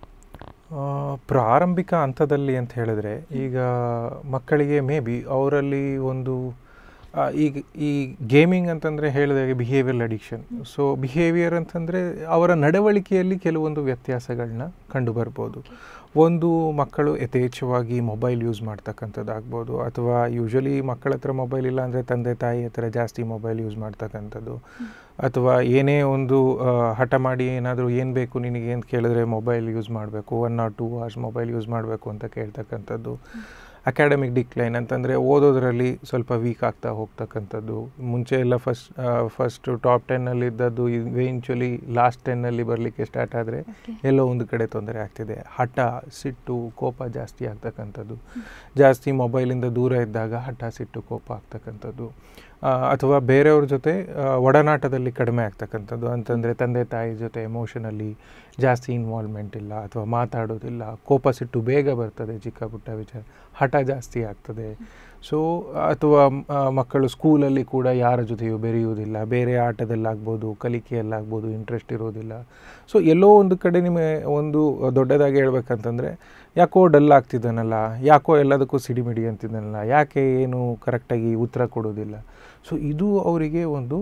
ಆ, ಪ್ರಾರಂಭಿಕ ಹಂತದಲ್ಲಿ ಅಂತ ಹೇಳಿದ್ರೆ ಈಗ ಮಕ್ಕಳಿಗೆ ಮೇ ಬಿ ಅವರಲ್ಲಿ ಒಂದು ಆ, ಈಗ ಈ ಗೇಮಿಂಗ್ ಅಂತಂದರೆ ಹೇಳಿದಾಗೆ ಬಿಹೇವಿಯರ್ ಅಡಿಕ್ಷನ್ ಸೊ ಬಿಹೇವಿಯರ್ ಅಂತಂದರೆ ಅವರ ನಡವಳಿಕೆಯಲ್ಲಿ ಕೆಲವೊಂದು ವ್ಯತ್ಯಾಸಗಳನ್ನ ಕಂಡು ಬರ್ಬೋದು ಒಂದು ಮಕ್ಕಳು ಯಥೇಚ್ಛವಾಗಿ ಮೊಬೈಲ್ ಯೂಸ್ ಮಾಡ್ತಕ್ಕಂಥದ್ದಾಗ್ಬೋದು ಅಥವಾ ಯೂಶಲಿ ಮಕ್ಕಳ ಹತ್ರ ಮೊಬೈಲ್ ಇಲ್ಲ ಅಂದರೆ ತಂದೆ ತಾಯಿ ಹತ್ರ ಜಾಸ್ತಿ ಮೊಬೈಲ್ ಯೂಸ್ ಮಾಡ್ತಕ್ಕಂಥದ್ದು ಅಥವಾ ಏನೇ ಒಂದು ಆ, ಹಠ ಮಾಡಿ ಏನಾದರೂ ಏನು ಬೇಕು ನಿನಗೆ ಅಂತ ಕೇಳಿದ್ರೆ ಮೊಬೈಲ್ ಯೂಸ್ ಮಾಡಬೇಕು one or two hours mobile use ಮಾಡಬೇಕು ಅಂತ ಕೇಳ್ತಕ್ಕಂಥದ್ದು ಅಕಾಡೆಮಿಕ್ ಡಿಕ್ಲೈನ್ ಅಂತಂದರೆ ಓದೋದ್ರಲ್ಲಿ ಸ್ವಲ್ಪ ವೀಕ್ ಆಗ್ತಾ ಹೋಗ್ತಕ್ಕಂಥದ್ದು ಮುಂಚೆ ಎಲ್ಲ ಫಸ್ಟ್ ಫಸ್ಟು ಟಾಪ್ ಟೆನ್ನಲ್ಲಿ ಇದ್ದದ್ದು ಇವೆಂಚುಲಿ ಲಾಸ್ಟ್ ಟೆನ್ನಲ್ಲಿ ಬರಲಿಕ್ಕೆ ಸ್ಟಾರ್ಟ್ ಆದರೆ Okay. ಎಲ್ಲೋ ಒಂದು ಕಡೆ ತೊಂದರೆ ಆಗ್ತಿದೆ ಹಠ ಸಿಟ್ಟು ಕೋಪ ಜಾಸ್ತಿ ಆಗ್ತಕ್ಕಂಥದ್ದು ಜಾಸ್ತಿ ಮೊಬೈಲಿಂದ ದೂರ ಇದ್ದಾಗ ಹಠ ಸಿಟ್ಟು ಕೋಪ ಆಗ್ತಕ್ಕಂಥದ್ದು ಆ, ಅಥವಾ ಬೇರೆಯವ್ರ ಜೊತೆ ಆ, ಒಡನಾಟದಲ್ಲಿ ಕಡಿಮೆ ಆಗ್ತಕ್ಕಂಥದ್ದು ಅಂತಂದರೆ ತಂದೆ ತಾಯಿ ಜೊತೆ ಎಮೋಷನಲ್ಲಿ ಜಾಸ್ತಿ ಇನ್ವಾಲ್ವ್ಮೆಂಟ್ ಇಲ್ಲ ಅಥವಾ ಮಾತಾಡೋದಿಲ್ಲ ಕೋಪ ಸಿಟ್ಟು ಬೇಗ ಬರ್ತದೆ ಚಿಕ್ಕ ಪುಟ್ಟ ವಿಚಾರ ಹಠ ಜಾಸ್ತಿ ಆಗ್ತದೆ ಸೊ ಅಥವಾ ಆ, ಮಕ್ಕಳು ಸ್ಕೂಲಲ್ಲಿ ಕೂಡ ಯಾರ ಜೊತೆಯೂ ಬೆರೆಯುವುದಿಲ್ಲ ಬೇರೆ ಆಟದಲ್ಲಾಗ್ಬೋದು ಕಲಿಕೆಯಲ್ಲಾಗ್ಬೋದು ಇಂಟ್ರೆಸ್ಟ್ ಇರೋದಿಲ್ಲ ಸೊ ಎಲ್ಲೋ ಒಂದು ಕಡೆ ನಿಮಗೆ ಒಂದು ದೊಡ್ಡದಾಗಿ ಹೇಳ್ಬೇಕಂತಂದರೆ ಯಾಕೋ ಡಲ್ ಆಗ್ತಿದ್ದಾನಲ್ಲ ಯಾಕೋ ಎಲ್ಲದಕ್ಕೂ ಸಿಡಿಮಿಡಿ ಅಂತಿದ್ದಾನಲ್ಲ ಯಾಕೆ ಏನು ಕರೆಕ್ಟಾಗಿ ಉತ್ತರ ಕೊಡೋದಿಲ್ಲ ಸೊ ಇದು ಅವರಿಗೆ ಒಂದು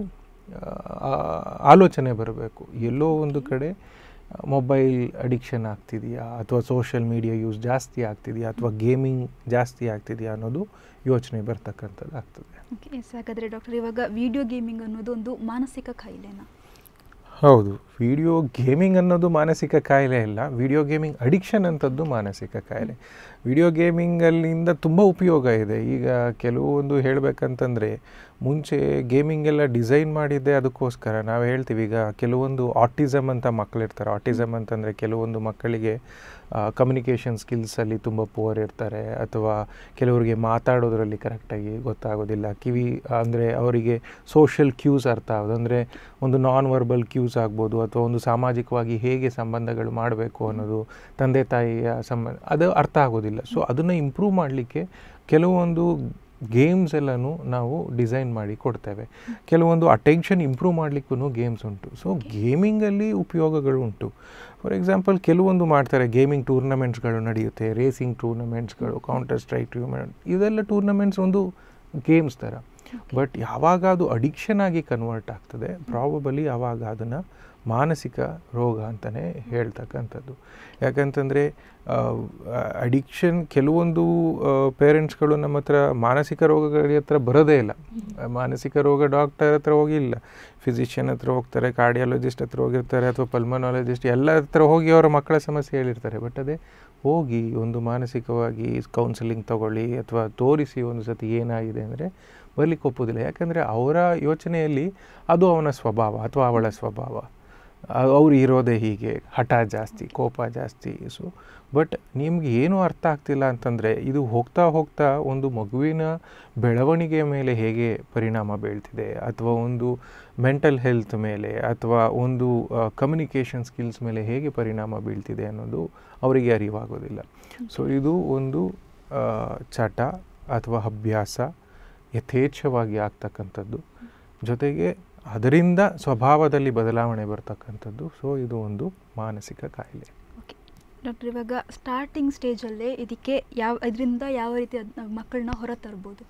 ಆ, ಆಲೋಚನೆ ಬರಬೇಕು ಎಲ್ಲೋ ಒಂದು ಕಡೆ ಮೊಬೈಲ್ ಅಡಿಕ್ಷನ್ ಆಗ್ತಿದೆಯಾ ಅಥವಾ ಸೋಷಿಯಲ್ ಮೀಡಿಯಾ ಯೂಸ್ ಜಾಸ್ತಿ ಆಗ್ತಿದೆಯಾ ಅಥವಾ ಗೇಮಿಂಗ್ ಜಾಸ್ತಿ ಆಗ್ತಿದೆಯಾ ಅನ್ನೋದು ಯೋಚನೆ ಬರ್ತಕ್ಕಂಥದ್ದು ಆಗ್ತದೆ ಓಕೆ ಎಸ್ ಹಾಗಾದರೆ ಡಾಕ್ಟರ್ ಇವಾಗ ವಿಡಿಯೋ ಗೇಮಿಂಗ್ ಅನ್ನೋದು ಒಂದು ಮಾನಸಿಕ ಕಾಯಿಲೆನಾ ಹೌದು ವಿಡಿಯೋ ಗೇಮಿಂಗ್ ಅನ್ನೋದು ಮಾನಸಿಕ ಕಾಯಿಲೆ ಇಲ್ಲ ವಿಡಿಯೋ ಗೇಮಿಂಗ್ ಅಡಿಕ್ಷನ್ ಅಂತದ್ದು ಮಾನಸಿಕ ಕಾಯಿಲೆ ವಿಡಿಯೋ ಗೇಮಿಂಗಲ್ಲಿಂದ ತುಂಬ ಉಪಯೋಗ ಇದೆ ಈಗ ಕೆಲವೊಂದು ಹೇಳಬೇಕಂತಂದರೆ ಮುಂಚೆ ಗೇಮಿಂಗ್ ಎಲ್ಲ ಡಿಸೈನ್ ಮಾಡಿದ್ದೆ ಅದಕ್ಕೋಸ್ಕರ ನಾವು ಹೇಳ್ತೀವಿ ಈಗ ಕೆಲವೊಂದು ಆಟಿಸಮ್ ಅಂತ ಮಕ್ಕಳಿರ್ತಾರೆ ಆಟಿಸಮ್ ಅಂತಂದರೆ ಕೆಲವೊಂದು ಮಕ್ಕಳಿಗೆ ಕಮ್ಯುನಿಕೇಷನ್ ಸ್ಕಿಲ್ಸಲ್ಲಿ ತುಂಬ ಪುವರ್ ಇರ್ತಾರೆ ಅಥವಾ ಕೆಲವರಿಗೆ ಮಾತಾಡೋದ್ರಲ್ಲಿ ಕರೆಕ್ಟಾಗಿ ಗೊತ್ತಾಗೋದಿಲ್ಲ ಕಿವಿ ಅಂದರೆ ಅವರಿಗೆ ಸೋಷಿಯಲ್ ಕ್ಯೂಸ್ ಅರ್ಥ ಆಗೋದು ಅಂದರೆ ಒಂದು ನಾನ್ ವರ್ಬಲ್ ಕ್ಯೂಸ್ ಆಗ್ಬೋದು ಅಥವಾ ಒಂದು ಸಾಮಾಜಿಕವಾಗಿ ಹೇಗೆ ಸಂಬಂಧಗಳು ಮಾಡಬೇಕು ಅನ್ನೋದು ತಂದೆ ತಾಯಿಯ ಸಂಬಂಧ ಅದು ಅರ್ಥ ಆಗೋದಿಲ್ಲ ಸೊ ಅದನ್ನು ಇಂಪ್ರೂವ್ ಮಾಡಲಿಕ್ಕೆ ಕೆಲವೊಂದು ಗೇಮ್ಸ್ ಎಲ್ಲನೂ ನಾವು ಡಿಸೈನ್ ಮಾಡಿ ಕೊಡ್ತೇವೆ ಕೆಲವೊಂದು ಅಟೆನ್ಷನ್ ಇಂಪ್ರೂವ್ ಮಾಡಲಿಕ್ಕೂ ಗೇಮ್ಸ್ ಉಂಟು ಸೊ ಗೇಮಿಂಗಲ್ಲಿ ಉಪಯೋಗಗಳು ಉಂಟು ಫಾರ್ ಎಕ್ಸಾಂಪಲ್ ಕೆಲವೊಂದು ಮಾಡ್ತಾರೆ ಗೇಮಿಂಗ್ ಟೂರ್ನಮೆಂಟ್ಸ್ಗಳು ನಡೆಯುತ್ತೆ ರೇಸಿಂಗ್ ಟೂರ್ನಮೆಂಟ್ಸ್ಗಳು ಕೌಂಟರ್ ಸ್ಟ್ರೈಕ್ ಟೂರ್ನಮೆಂಟ್ ಇದೆಲ್ಲ ಟೂರ್ನಮೆಂಟ್ಸ್ ಒಂದು ಗೇಮ್ಸ್ ಥರ ಬಟ್ ಯಾವಾಗ ಅದು ಅಡಿಕ್ಷನ್ ಆಗಿ ಕನ್ವರ್ಟ್ ಆಗ್ತದೆ ಪ್ರಾಬಬಲಿ ಆವಾಗ ಅದನ್ನು ಮಾನಸಿಕ ರೋಗ ಅಂತಲೇ ಹೇಳ್ತಕ್ಕಂಥದ್ದು ಯಾಕಂತಂದರೆ ಅಡಿಕ್ಷನ್ ಕೆಲವೊಂದು ಪೇರೆಂಟ್ಸ್ಗಳು ನಮ್ಮ ಹತ್ರ ಮಾನಸಿಕ ರೋಗಗಳ ಹತ್ರ ಬರೋದೇ ಇಲ್ಲ ಮಾನಸಿಕ ರೋಗ ಡಾಕ್ಟರ್ ಹತ್ರ ಹೋಗಿಲ್ಲ ಫಿಸಿಷಿಯನ್ ಹತ್ರ ಹೋಗ್ತಾರೆ ಕಾರ್ಡಿಯಾಲಜಿಸ್ಟ್ ಹತ್ರ ಹೋಗಿರ್ತಾರೆ ಅಥವಾ ಪಲ್ಮನಾಲಜಿಸ್ಟ್ ಎಲ್ಲ ಹತ್ರ ಹೋಗಿ ಅವರ ಮಕ್ಕಳ ಸಮಸ್ಯೆ ಹೇಳಿರ್ತಾರೆ ಬಟ್ ಅದೇ ಹೋಗಿ ಒಂದು ಮಾನಸಿಕವಾಗಿ ಕೌನ್ಸಿಲಿಂಗ್ ತಗೊಳ್ಳಿ ಅಥವಾ ತೋರಿಸಿ ಒಂದು ಸತಿ ಏನಾಗಿದೆ ಅಂದರೆ ಬರ್ಲಿಕ್ಕೆ ಒಪ್ಪೋದಿಲ್ಲ ಯಾಕಂದರೆ ಅವರ ಯೋಚನೆಯಲ್ಲಿ ಅದು ಅವನ ಸ್ವಭಾವ ಅಥವಾ ಅವಳ ಸ್ವಭಾವ ಅವ್ರು ಇರೋದೇ ಹೀಗೆ ಹಠ ಜಾಸ್ತಿ ಕೋಪ ಜಾಸ್ತಿ ಸೊ ಬಟ್ ನಿಮ್ಗೆ ಏನು ಅರ್ಥ ಆಗ್ತಿಲ್ಲ ಅಂತಂದರೆ ಇದು ಹೋಗ್ತಾ ಹೋಗ್ತಾ ಒಂದು ಮಗುವಿನ ಬೆಳವಣಿಗೆಯ ಮೇಲೆ ಹೇಗೆ ಪರಿಣಾಮ ಬೀಳ್ತಿದೆ ಅಥವಾ ಒಂದು ಮೆಂಟಲ್ ಹೆಲ್ತ್ ಮೇಲೆ ಅಥವಾ ಒಂದು ಕಮ್ಯುನಿಕೇಷನ್ ಸ್ಕಿಲ್ಸ್ ಮೇಲೆ ಹೇಗೆ ಪರಿಣಾಮ ಬೀಳ್ತಿದೆ ಅನ್ನೋದು ಅವರಿಗೆ ಅರಿವಾಗೋದಿಲ್ಲ ಸೊ ಇದು ಒಂದು ಆ, ಚಟ ಅಥವಾ ಅಭ್ಯಾಸ ಯಥೇಚ್ಛವಾಗಿ ಆಗ್ತಕ್ಕಂಥದ್ದು ಜೊತೆಗೆ ಅದರಿಂದ ಸ್ವಭಾವದಲ್ಲಿ ಬದಲಾವಣೆ ಬರ್ತಕ್ಕಂಥದ್ದು ಸೊ ಇದು ಒಂದು ಮಾನಸಿಕ ಕಾಯಿಲೆ ಓಕೆ ಡಾಕ್ಟರ್ ಇವಾಗ ಸ್ಟಾರ್ಟಿಂಗ್ ಸ್ಟೇಜಲ್ಲೇ ಇದಕ್ಕೆ ಯಾವ ಇದರಿಂದ ಯಾವ ರೀತಿ ಅದ್ನ ಮಕ್ಕಳನ್ನ ಹೊರ ತರ್ಬೋದು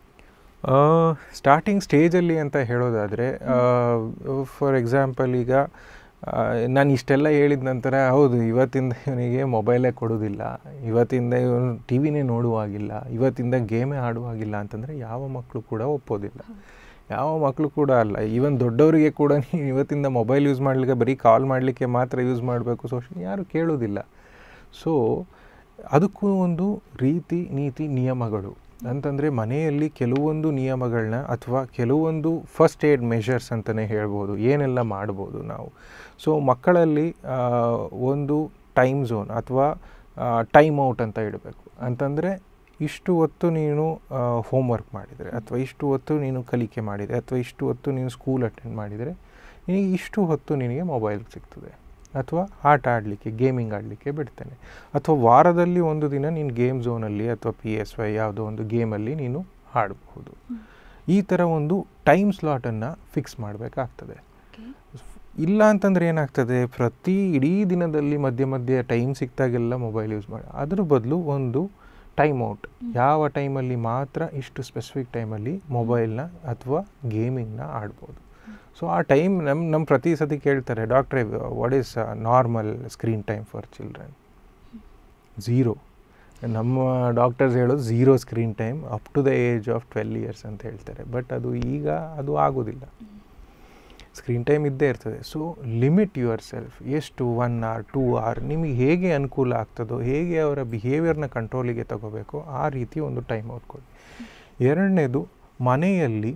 ಸ್ಟಾರ್ಟಿಂಗ್ ಸ್ಟೇಜಲ್ಲಿ ಅಂತ ಹೇಳೋದಾದರೆ ಫಾರ್ ಎಕ್ಸಾಂಪಲ್ ಈಗ ನಾನು ಇಷ್ಟೆಲ್ಲ ಹೇಳಿದ ನಂತರ ಹೌದು ಇವತ್ತಿಂದ ಇವನಿಗೆ ಮೊಬೈಲೇ ಕೊಡೋದಿಲ್ಲ ಇವತ್ತಿಂದ ಇವನು ಟಿ ವಿನೇ ನೋಡುವಾಗಿಲ್ಲ ಇವತ್ತಿಂದ ಗೇಮೇ ಆಡುವಾಗಿಲ್ಲ ಅಂತಂದರೆ ಯಾವ ಮಕ್ಕಳು ಕೂಡ ಒಪ್ಪೋದಿಲ್ಲ ಯಾವ ಮಕ್ಕಳು ಕೂಡ ಅಲ್ಲ ಈವನ್ ದೊಡ್ಡವರಿಗೆ ಕೂಡ ನೀವು ಇವತ್ತಿಂದ ಮೊಬೈಲ್ ಯೂಸ್ ಮಾಡಲಿಕ್ಕೆ ಬರೀ ಕಾಲ್ ಮಾಡಲಿಕ್ಕೆ ಮಾತ್ರ ಯೂಸ್ ಮಾಡಬೇಕು ಸೋಷಿಯಲ್ ಯಾರು ಕೇಳೋದಿಲ್ಲ ಸೊ ಅದಕ್ಕೂ ಒಂದು ರೀತಿ ನೀತಿ ನಿಯಮಗಳು ಅಂತಂದರೆ ಮನೆಯಲ್ಲಿ ಕೆಲವೊಂದು ನಿಯಮಗಳನ್ನ ಅಥವಾ ಕೆಲವೊಂದು ಫಸ್ಟ್ ಏಡ್ ಮೆಷರ್ಸ್ ಅಂತಲೇ ಹೇಳ್ಬೋದು ಏನೆಲ್ಲ ಮಾಡ್ಬೋದು ನಾವು ಸೊ ಮಕ್ಕಳಲ್ಲಿ ಆ, ಒಂದು ಟೈಮ್ ಝೋನ್ ಅಥವಾ ಟೈಮ್ ಔಟ್ ಅಂತ ಇಡಬೇಕು ಅಂತಂದರೆ ಇಷ್ಟು ಹೊತ್ತು ನೀನು ಹೋಮ್ವರ್ಕ್ ಮಾಡಿದರೆ ಅಥವಾ ಇಷ್ಟು ಹೊತ್ತು ನೀನು ಕಲಿಕೆ ಮಾಡಿದರೆ ಅಥವಾ ಇಷ್ಟು ಹೊತ್ತು ನೀನು ಸ್ಕೂಲ್ ಅಟೆಂಡ್ ಮಾಡಿದರೆ ನಿನಗೆ ಇಷ್ಟು ಹೊತ್ತು ನಿನಗೆ ಮೊಬೈಲ್ ಸಿಗ್ತದೆ ಅಥವಾ ಆಟ ಆಡಲಿಕ್ಕೆ ಗೇಮಿಂಗ್ ಆಡಲಿಕ್ಕೆ ಬಿಡ್ತೇನೆ ಅಥವಾ ವಾರದಲ್ಲಿ ಒಂದು ದಿನ ನೀನು ಗೇಮ್ ಝೋನಲ್ಲಿ ಅಥವಾ ಪಿ ಎಸ್ ವೈ ಯಾವುದೋ ಒಂದು ಗೇಮಲ್ಲಿ ನೀನು ಆಡಬಹುದು ಈ ಥರ ಒಂದು ಟೈಮ್ ಸ್ಲಾಟನ್ನು ಫಿಕ್ಸ್ ಮಾಡಬೇಕಾಗ್ತದೆ ಓಕೆ ಇಲ್ಲ ಅಂತಂದ್ರೆ ಏನಾಗ್ತದೆ ಪ್ರತಿ ಇಡೀ ದಿನದಲ್ಲಿ ಮಧ್ಯೆ ಮಧ್ಯೆ ಟೈಮ್ ಸಿಕ್ತಾಗೆಲ್ಲ ಮೊಬೈಲ್ ಯೂಸ್ ಮಾಡಿ ಅದ್ರ ಬದಲು ಒಂದು ಟೈಮ್ ಔಟ್ ಯಾವ ಟೈಮಲ್ಲಿ ಮಾತ್ರ ಇಷ್ಟು ಸ್ಪೆಸಿಫಿಕ್ ಟೈಮಲ್ಲಿ ಮೊಬೈಲ್ನ ಅಥವಾ ಗೇಮಿಂಗ್ನ ಆಡ್ಬೋದು ಸೊ ಆ ಟೈಮ್ ನಮ್ಮ ನಮ್ಮ ಪ್ರತಿ ಸತಿ ಕೇಳ್ತಾರೆ ಡಾಕ್ಟ್ರೇ what is normal screen time for children zero ನಮ್ಮ ಡಾಕ್ಟರ್ಸ್ ಹೇಳೋದು zero screen time up to the age of twelve years ಅಂತ ಹೇಳ್ತಾರೆ ಬಟ್ ಅದು ಈಗ ಅದು ಆಗೋದಿಲ್ಲ ಸ್ಕ್ರೀನ್ ಟೈಮ್ ಇದ್ದೇ ಇರ್ತದೆ ಸೊ ಲಿಮಿಟ್ ಯುವರ್ ಸೆಲ್ಫ್ ಎಷ್ಟು ಒನ್ ಅವರ್ ಟೂ ಅವರ್ ನಿಮಗೆ ಹೇಗೆ ಅನುಕೂಲ ಆಗ್ತದೋ ಹೇಗೆ ಅವರ ಬಿಹೇವಿಯರ್ನ ಕಂಟ್ರೋಲಿಗೆ ತಗೋಬೇಕೋ ಆ ರೀತಿ ಒಂದು ಟೈಮ್ ಔಟ್ ಕೊಡಿ ಎರಡನೇದು ಮನೆಯಲ್ಲಿ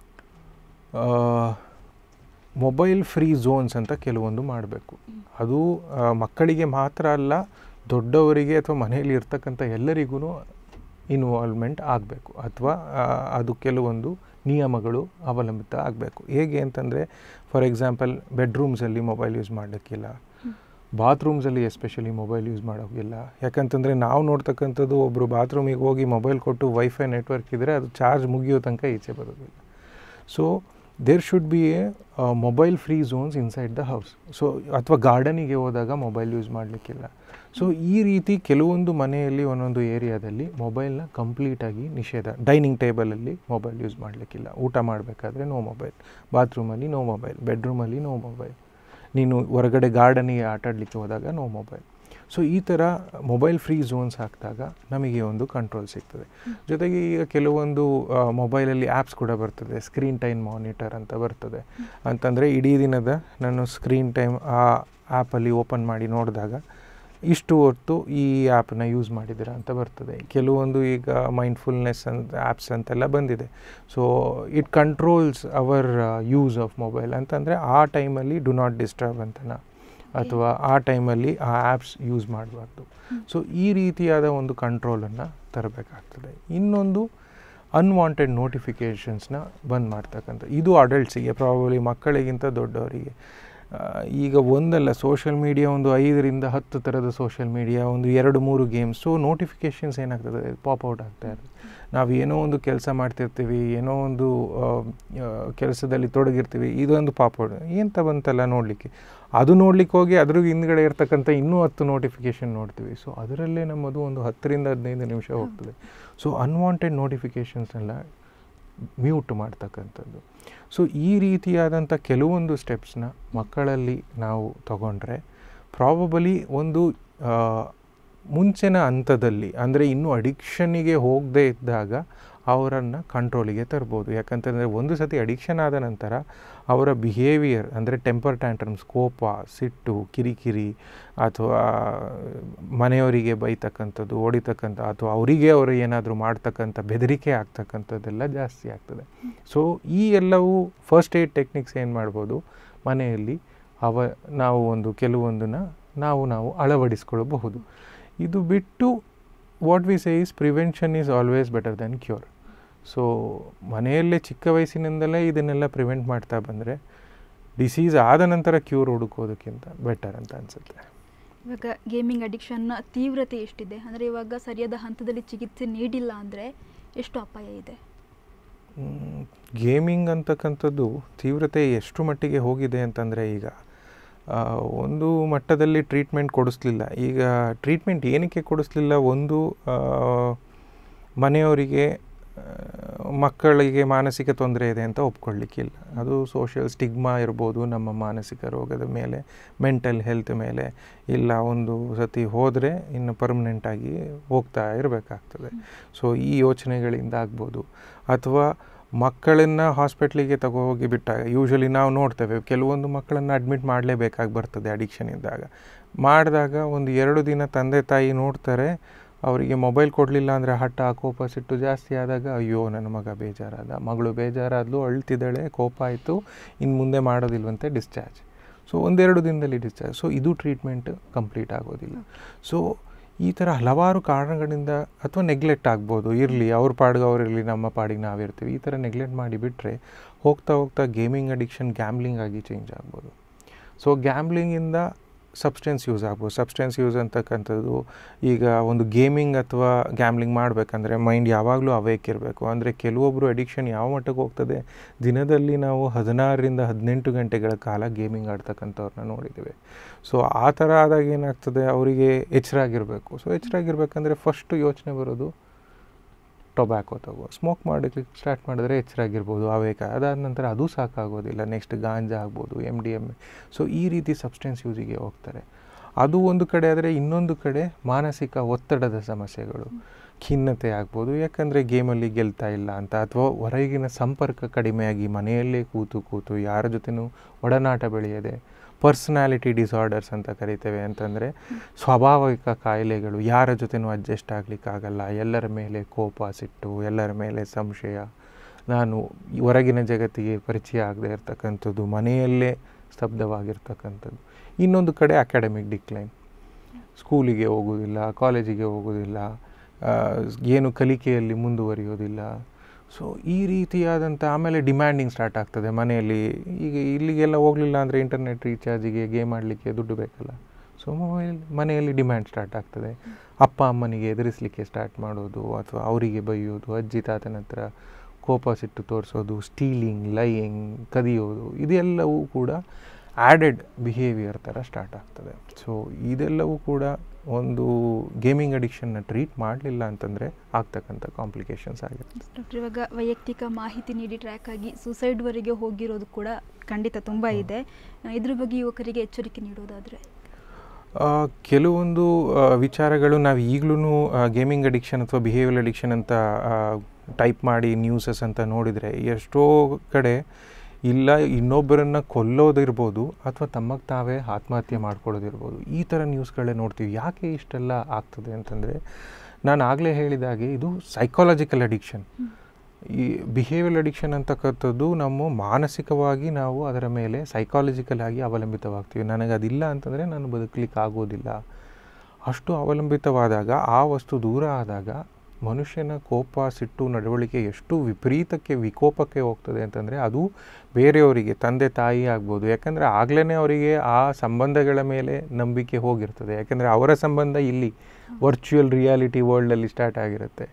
ಮೊಬೈಲ್ ಫ್ರೀ ಝೋನ್ಸ್ ಅಂತ ಕೆಲವೊಂದು ಮಾಡಬೇಕು ಅದು ಆ, ಮಕ್ಕಳಿಗೆ ಮಾತ್ರ ಅಲ್ಲ ದೊಡ್ಡವರಿಗೆ ಅಥವಾ ಮನೆಯಲ್ಲಿ ಇರ್ತಕ್ಕಂಥ ಎಲ್ಲರಿಗೂ ಇನ್ವಾಲ್ವ್ಮೆಂಟ್ ಆಗಬೇಕು ಅಥವಾ ಅದು ಕೆಲವೊಂದು ನಿಯಮಗಳು ಅವಲಂಬಿತ ಆಗಬೇಕು ಹೇಗೆ ಅಂತಂದರೆ ಫಾರ್ ಎಕ್ಸಾಂಪಲ್ ಬೆಡ್ರೂಮ್ಸಲ್ಲಿ ಮೊಬೈಲ್ ಯೂಸ್ ಮಾಡಲಿಕ್ಕಿಲ್ಲ ಬಾತ್ರೂಮ್ಸಲ್ಲಿ ಎಸ್ಪೆಷಲಿ ಮೊಬೈಲ್ ಯೂಸ್ ಮಾಡೋಕ್ಕಿಲ್ಲ ಯಾಕಂತಂದರೆ ನಾವು ನೋಡ್ತಕ್ಕಂಥದ್ದು ಒಬ್ಬರು ಬಾತ್ರೂಮಿಗೆ ಹೋಗಿ ಮೊಬೈಲ್ ಕೊಟ್ಟು ವೈಫೈ ನೆಟ್ವರ್ಕ್ ಇದ್ದರೆ ಅದು ಚಾರ್ಜ್ ಮುಗಿಯೋ ತನಕ ಈಚೆ ಬರೋದಿಲ್ಲ so there should be a mobile free zones inside the house so ಅಥವಾ ಗಾರ್ಡನಿಗೆ ಹೋದಾಗ ಮೊಬೈಲ್ ಯೂಸ್ ಮಾಡಲಿಕ್ಕಿಲ್ಲ ಸೊ ಈ ರೀತಿ ಕೆಲವೊಂದು ಮನೆಯಲ್ಲಿ ಒಂದೊಂದು ಏರಿಯಾದಲ್ಲಿ ಮೊಬೈಲ್ನ ಕಂಪ್ಲೀಟಾಗಿ ನಿಷೇಧ ಡೈನಿಂಗ್ ಟೇಬಲಲ್ಲಿ ಮೊಬೈಲ್ ಯೂಸ್ ಮಾಡಲಿಕ್ಕಿಲ್ಲ ಊಟ ಮಾಡಬೇಕಾದ್ರೆ ನೋ ಮೊಬೈಲ್ ಬಾತ್ರೂಮಲ್ಲಿ ನೋ ಮೊಬೈಲ್ ಬೆಡ್ರೂಮಲ್ಲಿ ನೋ ಮೊಬೈಲ್ ನೀನು ಹೊರಗಡೆ ಗಾರ್ಡನಿಗೆ ಆಟಾಡಲಿಕ್ಕೆ ಹೋದಾಗ ನೋ ಮೊಬೈಲ್ ಸೊ ಈ ಥರ ಮೊಬೈಲ್ ಫ್ರೀ ಝೋನ್ಸ್ ಹಾಕಿದಾಗ ನಮಗೆ ಒಂದು ಕಂಟ್ರೋಲ್ ಸಿಗ್ತದೆ ಜೊತೆಗೆ ಈಗ ಕೆಲವೊಂದು ಮೊಬೈಲಲ್ಲಿ ಆ್ಯಪ್ಸ್ ಕೂಡ ಬರ್ತದೆ ಸ್ಕ್ರೀನ್ ಟೈಮ್ ಮಾನಿಟರ್ ಅಂತ ಬರ್ತದೆ ಅಂತಂದರೆ ಇಡೀ ದಿನದ ನಾನು ಸ್ಕ್ರೀನ್ ಟೈಮ್ ಆ ಆ್ಯಪಲ್ಲಿ ಓಪನ್ ಮಾಡಿ ನೋಡಿದಾಗ ಇಷ್ಟು ಹೊತ್ತು ಈ ಆ್ಯಪನ್ನ ಯೂಸ್ ಮಾಡಿದ್ದೀರಾ ಅಂತ ಬರ್ತದೆ ಕೆಲವೊಂದು ಈಗ ಮೈಂಡ್ಫುಲ್ನೆಸ್ ಅಂತ ಆ್ಯಪ್ಸ್ ಅಂತೆಲ್ಲ ಬಂದಿದೆ so it controls our use of mobile ಅಂತಂದರೆ ಆ ಟೈಮಲ್ಲಿ ಡು ನಾಟ್ ಡಿಸ್ಟರ್ಬ್ ಅಂತನ ಅಥವಾ ಆ ಟೈಮಲ್ಲಿ ಆ ಆ್ಯಪ್ಸ್ ಯೂಸ್ ಮಾಡಬಾರ್ದು ಸೊ ಈ ರೀತಿಯಾದ ಒಂದು ಕಂಟ್ರೋಲನ್ನು ತರಬೇಕಾಗ್ತದೆ ಇನ್ನೊಂದು ಅನ್ವಾಂಟೆಡ್ ನೋಟಿಫಿಕೇಷನ್ಸ್ನ ಬಂದ್ ಮಾಡ್ತಕ್ಕಂಥ ಇದು ಅಡಲ್ಟ್ಸಿಗೆ ಪ್ರಾಬಲಿ ಮಕ್ಕಳಿಗಿಂತ ದೊಡ್ಡವರಿಗೆ ಆ, ಈಗ ಒಂದಲ್ಲ ಸೋಷಿಯಲ್ ಮೀಡಿಯಾ ಒಂದು ಐದರಿಂದ ಹತ್ತು ಥರದ ಸೋಷಿಯಲ್ ಮೀಡಿಯಾ ಒಂದು ಎರಡು ಮೂರು ಗೇಮ್ಸ್ ಸೊ ನೋಟಿಫಿಕೇಷನ್ಸ್ ಏನಾಗ್ತದೆ ಪಾಪ್ಔಟ್ ಆಗ್ತಾ ಇರ್ತದೆ ನಾವು ಏನೋ ಒಂದು ಕೆಲಸ ಮಾಡ್ತಿರ್ತೀವಿ ಏನೋ ಒಂದು ಆ, ಆ, ಕೆಲಸದಲ್ಲಿ ತೊಡಗಿರ್ತೀವಿ ಇದೊಂದು ಪಾಪ್ಔಟ್ ಎಂತ ಬಂತಲ್ಲ ನೋಡಲಿಕ್ಕೆ ಅದು ನೋಡ್ಲಿಕ್ಕೆ ಹೋಗಿ ಅದ್ರ ಹಿಂದ್ಗಡೆ ಇರ್ತಕ್ಕಂಥ ಇನ್ನೂ ಹತ್ತು ನೋಟಿಫಿಕೇಷನ್ ನೋಡ್ತೀವಿ ಸೊ ಅದರಲ್ಲೇ ನಮ್ಮದು ಒಂದು ಹತ್ತರಿಂದ ಹದಿನೈದು ನಿಮಿಷ ಹೋಗ್ತದೆ ಸೊ ಅನ್ವಾಂಟೆಡ್ ನೋಟಿಫಿಕೇಷನ್ಸ್ನೆಲ್ಲ ಮ್ಯೂಟ್ ಮಾಡ್ತಕ್ಕಂಥದ್ದು ಸೊ ಈ ರೀತಿಯಾದಂಥ ಕೆಲವೊಂದು ಸ್ಟೆಪ್ಸ್ನ ಮಕ್ಕಳಲ್ಲಿ ನಾವು ತಗೊಂಡ್ರೆ ಪ್ರಾಬಬಲಿ ಒಂದು ಆ, ಮುಂಚಿನ ಹಂತದಲ್ಲಿ ಅಂದರೆ ಇನ್ನೂ ಅಡಿಕ್ಷನ್ನಿಗೆ ಹೋಗದೇ ಇದ್ದಾಗ ಅವರನ್ನು ಕಂಟ್ರೋಲಿಗೆ ತರ್ಬೋದು ಯಾಕಂತಂದರೆ ಒಂದು ಸತಿ ಅಡಿಕ್ಷನ್ ಆದ ನಂತರ ಅವರ ಬಿಹೇವಿಯರ್ ಅಂದರೆ ಟೆಂಪರ್ ಟ್ಯಾಂಟ್ರಮ್ಸ್ ಕೋಪ ಸಿಟ್ಟು ಕಿರಿಕಿರಿ ಅಥವಾ ಮನೆಯವರಿಗೆ ಬೈತಕ್ಕಂಥದ್ದು ಹೊಡಿತಕ್ಕಂಥ ಅಥವಾ ಅವರಿಗೆ ಅವರು ಏನಾದರೂ ಮಾಡ್ತಕ್ಕಂಥ ಬೆದರಿಕೆ ಆಗ್ತಕ್ಕಂಥದ್ದೆಲ್ಲ ಜಾಸ್ತಿ ಆಗ್ತದೆ ಸೊ ಈ ಎಲ್ಲವೂ ಫಸ್ಟ್ ಏಡ್ ಟೆಕ್ನಿಕ್ಸ್ ಏನು ಮಾಡ್ಬೋದು ಮನೆಯಲ್ಲಿ ಅವ ನಾವು ಒಂದು ಕೆಲವೊಂದನ್ನು ನಾವು ನಾವು ಅಳವಡಿಸ್ಕೊಳ್ಬಹುದು ಇದು ಬಿಟ್ಟು what we say is prevention is always better than cure so ಮನೆಯಲ್ಲೇ ಚಿಕ್ಕ ವಯಸ್ಸಿನಿಂದಲೇ ಇದನ್ನೆಲ್ಲ ಪ್ರಿವೆಂಟ್ ಮಾಡ್ತಾ ಬಂದರೆ ಡಿಸೀಸ್ ಆದ ನಂತರ ಕ್ಯೂರ್ ಹುಡುಕೋದಕ್ಕಿಂತ ಬೆಟರ್ ಅಂತ ಅನಿಸುತ್ತೆ ಇವಾಗ ಗೇಮಿಂಗ್ ಅಡಿಕ್ಷನ್ನ ತೀವ್ರತೆ ಎಷ್ಟಿದೆ ಅಂದರೆ ಇವಾಗ ಸರಿಯಾದ ಹಂತದಲ್ಲಿ ಚಿಕಿತ್ಸೆ ನೀಡಿಲ್ಲ ಅಂದರೆ ಎಷ್ಟು ಅಪಾಯ ಇದೆ ಗೇಮಿಂಗ್ ಅಂತಕ್ಕಂಥದ್ದು ತೀವ್ರತೆ ಎಷ್ಟು ಮಟ್ಟಿಗೆ ಹೋಗಿದೆ ಅಂತಂದರೆ ಈಗ ಆ, ಒಂದು ಮಟ್ಟದಲ್ಲಿ ಟ್ರೀಟ್ಮೆಂಟ್ ಕೊಡಿಸ್ಲಿಲ್ಲ ಈಗ ಟ್ರೀಟ್ಮೆಂಟ್ ಏನಕ್ಕೆ ಕೊಡಿಸ್ಲಿಲ್ಲ ಒಂದು ಆ, ಮನೆಯವರಿಗೆ ಆ, ಮಕ್ಕಳಿಗೆ ಮಾನಸಿಕ ತೊಂದರೆ ಇದೆ ಅಂತ ಒಪ್ಕೊಳ್ಳಿಕ್ಕಿಲ್ಲ ಅದು ಸೋಷಿಯಲ್ ಸ್ಟಿಗ್ಮಾ ಇರ್ಬೋದು ನಮ್ಮ ಮಾನಸಿಕ ರೋಗದ ಮೇಲೆ ಮೆಂಟಲ್ ಹೆಲ್ತ್ ಮೇಲೆ ಇಲ್ಲ ಒಂದು ಸತಿ ಹೋದರೆ ಇನ್ನು ಪರ್ಮನೆಂಟಾಗಿ ಹೋಗ್ತಾ ಇರಬೇಕಾಗ್ತದೆ ಸೊ ಈ ಯೋಚನೆಗಳಿಂದ ಆಗ್ಬೋದು ಅಥವಾ ಮಕ್ಕಳನ್ನು ಹಾಸ್ಪಿಟ್ಲಿಗೆ ತಗೋ ಹೋಗಿ ಬಿಟ್ಟಾಗ ಯೂಶ್ವಲಿ ನಾವು ನೋಡ್ತೇವೆ ಕೆಲವೊಂದು ಮಕ್ಕಳನ್ನು ಅಡ್ಮಿಟ್ ಮಾಡಲೇಬೇಕಾಗಿ ಬರ್ತದೆ ಅಡಿಕ್ಷನ್ ಇದ್ದಾಗ ಮಾಡಿದಾಗ ಒಂದು ಎರಡು ದಿನ ತಂದೆ ತಾಯಿ ನೋಡ್ತಾರೆ ಅವರಿಗೆ ಮೊಬೈಲ್ ಕೊಡಲಿಲ್ಲ ಅಂದರೆ ಹಠ ಕೋಪ ಸಿಟ್ಟು ಜಾಸ್ತಿ ಆದಾಗ ಅಯ್ಯೋ ನನ್ನ ಮಗ ಬೇಜಾರಾದ ಮಗಳು ಬೇಜಾರಾದ್ಲು ಅಳ್ತಿದ್ದಾಳೆ ಕೋಪ ಆಯಿತು ಇನ್ನು ಮುಂದೆ ಮಾಡೋದಿಲ್ವಂತೆ ಡಿಸ್ಚಾರ್ಜ್ ಸೊ ಒಂದೆರಡು ದಿನದಲ್ಲಿ ಡಿಸ್ಚಾರ್ಜ್ ಸೊ ಇದು ಟ್ರೀಟ್ಮೆಂಟ್ ಕಂಪ್ಲೀಟ್ ಆಗೋದಿಲ್ಲ ಸೊ ಈ ಥರ ಹಲವಾರು ಕಾರಣಗಳಿಂದ ಅಥವಾ ನೆಗ್ಲೆಕ್ಟ್ ಆಗ್ಬೋದು ಇರಲಿ ಅವ್ರ ಪಾಡಿಗೆ ಅವ್ರು ಇರಲಿ ನಮ್ಮ ಪಾಡಿಗೆ ನಾವಿರ್ತೀವಿ ಈ ಥರ ನೆಗ್ಲೆಕ್ಟ್ ಮಾಡಿ ಬಿಟ್ಟರೆ ಹೋಗ್ತಾ ಹೋಗ್ತಾ ಗೇಮಿಂಗ್ ಅಡಿಕ್ಷನ್ ಗ್ಯಾಮ್ಲಿಂಗ್ ಆಗಿ ಚೇಂಜ್ ಆಗ್ಬೋದು ಸೊ ಗ್ಯಾಮ್ಲಿಂಗಿಂದ ಸಬ್ಸ್ಟೆನ್ಸ್ ಯೂಸ್ ಆಗ್ಬೋದು ಸಬ್ಸ್ಟೆನ್ಸ್ ಯೂಸ್ ಅಂತಕ್ಕಂಥದ್ದು ಈಗ ಒಂದು ಗೇಮಿಂಗ್ ಅಥವಾ ಗ್ಯಾಮ್ಲಿಂಗ್ ಮಾಡಬೇಕಂದ್ರೆ ಮೈಂಡ್ ಯಾವಾಗಲೂ ಅವೇಕ್ ಇರಬೇಕು ಅಂದರೆ ಕೆಲವೊಬ್ಬರು ಅಡಿಕ್ಷನ್ ಯಾವ ಮಟ್ಟಕ್ಕೆ ಹೋಗ್ತದೆ ದಿನದಲ್ಲಿ ನಾವು ಹದಿನಾರರಿಂದ ಹದಿನೆಂಟು ಗಂಟೆಗಳ ಕಾಲ ಗೇಮಿಂಗ್ ಆಡ್ತಕ್ಕಂಥವ್ರನ್ನ ನೋಡಿದ್ದೀವಿ ಸೊ ಆ ಥರ ಆದಾಗ ಏನಾಗ್ತದೆ ಅವರಿಗೆ ಎಚ್ಚರಾಗಿರಬೇಕು ಸೊ ಎಚ್ಚರಾಗಿರ್ಬೇಕಂದ್ರೆ ಫಸ್ಟು ಯೋಚನೆ ಬರೋದು ಟೊಬ್ಯಾಕೊ ತಗೋ ಸ್ಮೋಕ್ ಮಾಡಲಿಕ್ಕೆ ಸ್ಟಾರ್ಟ್ ಮಾಡಿದ್ರೆ ಎಚ್ಚರಾಗಿರ್ಬೋದು ಅವೇಕ ಅದಾದ ನಂತರ ಅದು ಸಾಕಾಗೋದಿಲ್ಲ ನೆಕ್ಸ್ಟ್ ಗಾಂಜಾ ಆಗ್ಬೋದು ಎಮ್ ಡಿ ಎಮ್ ಸೊ ಈ ರೀತಿ ಸಬ್ಸ್ಟೆನ್ಸ್ ಯೂಸಿಗೆ ಹೋಗ್ತಾರೆ ಅದು ಒಂದು ಕಡೆ ಆದರೆ ಇನ್ನೊಂದು ಕಡೆ ಮಾನಸಿಕ ಒತ್ತಡದ ಸಮಸ್ಯೆಗಳು ಖಿನ್ನತೆ ಆಗ್ಬೋದು ಯಾಕಂದರೆ ಗೇಮಲ್ಲಿ ಗೆಲ್ತಾ ಇಲ್ಲ ಅಂತ ಅಥವಾ ಹೊರಗಿನ ಸಂಪರ್ಕ ಕಡಿಮೆಯಾಗಿ ಮನೆಯಲ್ಲೇ ಕೂತು ಕೂತು ಯಾರ ಜೊತೆನೂ ಒಡನಾಟ ಬೆಳೆಯದೆ ಪರ್ಸನಾಲಿಟಿ ಡಿಸಾರ್ಡರ್ಸ್ ಅಂತ ಕರಿತೇವೆ ಅಂತಂದರೆ ಸ್ವಾಭಾವಿಕ ಕಾಯಿಲೆಗಳು ಯಾರ ಜೊತೆನೂ ಅಡ್ಜಸ್ಟ್ ಆಗಲಿಕ್ಕಾಗಲ್ಲ ಎಲ್ಲರ ಮೇಲೆ ಕೋಪ ಸಿಟ್ಟು ಎಲ್ಲರ ಮೇಲೆ ಸಂಶಯ ನಾನು ಈ ಹೊರಗಿನ ಜಗತ್ತಿಗೆ ಪರಿಚಯ ಆಗದೆ ಇರ್ತಕ್ಕಂಥದ್ದು ಮನೆಯಲ್ಲೇ ಸ್ತಬ್ಧವಾಗಿರ್ತಕ್ಕಂಥದ್ದು ಇನ್ನೊಂದು ಕಡೆ ಅಕಾಡೆಮಿಕ್ ಡಿಕ್ಲೈನ್ ಸ್ಕೂಲಿಗೆ ಹೋಗೋದಿಲ್ಲ ಕಾಲೇಜಿಗೆ ಹೋಗೋದಿಲ್ಲ ಆ, ಏನು ಕಲಿಕೆಯಲ್ಲಿ ಮುಂದುವರಿಯೋದಿಲ್ಲ ಸೊ ಈ ರೀತಿಯಾದಂಥ ಆಮೇಲೆ ಡಿಮ್ಯಾಂಡಿಂಗ್ ಸ್ಟಾರ್ಟ್ ಆಗ್ತದೆ ಮನೆಯಲ್ಲಿ ಈಗ ಇಲ್ಲಿಗೆಲ್ಲ ಹೋಗಲಿಲ್ಲ ಅಂದರೆ ಇಂಟರ್ನೆಟ್ ರೀಚಾರ್ಜಿಗೆ ಗೇಮ್ ಆಡಲಿಕ್ಕೆ ದುಡ್ಡು ಬೇಕಲ್ಲ ಸೊ ಮೊಬೈಲ್ ಮನೆಯಲ್ಲಿ ಡಿಮ್ಯಾಂಡ್ ಸ್ಟಾರ್ಟ್ ಆಗ್ತದೆ ಅಪ್ಪ ಅಮ್ಮನಿಗೆ ಎದುರಿಸಲಿಕ್ಕೆ ಸ್ಟಾರ್ಟ್ ಮಾಡೋದು ಅಥವಾ ಅವರಿಗೆ ಬೈಯೋದು ಅಜ್ಜಿ ತಾತನ ಹತ್ರ ಕೋಪ ಸಿಟ್ಟು ತೋರಿಸೋದು ಸ್ಟೀಲಿಂಗ್ ಲೈಯಿಂಗ್ ಕದಿಯೋದು ಇದೆಲ್ಲವೂ ಕೂಡ ಆ್ಯಡೆಡ್ ಬಿಹೇವಿಯರ್ ಥರ ಸ್ಟಾರ್ಟ್ ಆಗ್ತದೆ ಸೊ ಇದೆಲ್ಲವೂ ಕೂಡ ಒಂದು ಗೇಮಿಂಗ್ ಅಡಿಕ್ಷನ್ನ ಟ್ರೀಟ್ ಮಾಡಲಿಲ್ಲ ಅಂತಂದರೆ ಆಗ್ತಕ್ಕಂಥ ಕಾಂಪ್ಲಿಕೇಶನ್ಸ್ ಆಗಿರುತ್ತೆ ಡಾಕ್ಟರ್ ಇವಾಗ ವೈಯಕ್ತಿಕ ಮಾಹಿತಿ ನೀಡಿ ಟ್ರ್ಯಾಕ್ ಆಗಿ ಸುಸೈಡ್ವರೆಗೆ ಹೋಗಿರೋದು ಕೂಡ ಖಂಡಿತ ತುಂಬ ಇದೆ ಇದ್ರ ಬಗ್ಗೆ ಯುವಕರಿಗೆ ಎಚ್ಚರಿಕೆ ನೀಡೋದಾದರೆ ಆ, ಕೆಲವೊಂದು ಆ, ವಿಚಾರಗಳು ನಾವು ಈಗಲೂ ಗೇಮಿಂಗ್ ಅಡಿಕ್ಷನ್ ಅಥವಾ ಬಿಹೇವಿಯರ್ ಅಡಿಕ್ಷನ್ ಅಂತ ಟೈಪ್ ಮಾಡಿ ನ್ಯೂಸಸ್ ಅಂತ ನೋಡಿದರೆ ಎಷ್ಟೋ ಕಡೆ ಇಲ್ಲ ಇನ್ನೊಬ್ಬರನ್ನು ಕೊಲ್ಲೋದಿರ್ಬೋದು ಅಥವಾ ತಮಗೆ ತಾವೇ ಆತ್ಮಹತ್ಯೆ ಮಾಡ್ಕೊಳ್ಳೋದಿರ್ಬೋದು ಈ ಥರ ನ್ಯೂಸ್ಗಳೇ ನೋಡ್ತೀವಿ ಯಾಕೆ ಇಷ್ಟೆಲ್ಲ ಆಗ್ತದೆ ಅಂತಂದರೆ ನಾನು ಆಗಲೇ ಹೇಳಿದಾಗೆ ಇದು ಸೈಕಾಲಜಿಕಲ್ ಅಡಿಕ್ಷನ್ ಈ ಬಿಹೇವಿಯರ್ ಅಡಿಕ್ಷನ್ ಅಂತಕ್ಕಂಥದ್ದು ನಮ್ಮ ಮಾನಸಿಕವಾಗಿ ನಾವು ಅದರ ಮೇಲೆ ಸೈಕಾಲಜಿಕಲ್ ಆಗಿ ಅವಲಂಬಿತವಾಗ್ತೀವಿ ನನಗೆ ಅದಿಲ್ಲ ಅಂತಂದರೆ ನಾನು ಬದುಕಲಿಕ್ಕೆ ಆಗೋದಿಲ್ಲ ಅಷ್ಟು ಅವಲಂಬಿತವಾದಾಗ ಆ ವಸ್ತು ದೂರ ಆದಾಗ ಮನುಷ್ಯನ ಕೋಪ ಸಿಟ್ಟು ನಡವಳಿಕೆ ಎಷ್ಟು ವಿಪರೀತಕ್ಕೆ ವಿಕೋಪಕ್ಕೆ ಹೋಗ್ತದೆ ಅಂತಂದರೆ ಅದು ಬೇರೆಯವರಿಗೆ ತಂದೆ ತಾಯಿ ಆಗ್ಬೋದು ಯಾಕಂದರೆ ಆಗಲೇ ಅವರಿಗೆ ಆ ಸಂಬಂಧಗಳ ಮೇಲೆ ನಂಬಿಕೆ ಹೋಗಿರ್ತದೆ ಯಾಕಂದರೆ ಅವರ ಸಂಬಂಧ ಇಲ್ಲಿ ವರ್ಚುವಲ್ ರಿಯಾಲಿಟಿ ವರ್ಲ್ಡಲ್ಲಿ ಸ್ಟಾರ್ಟ್ ಆಗಿರುತ್ತೆ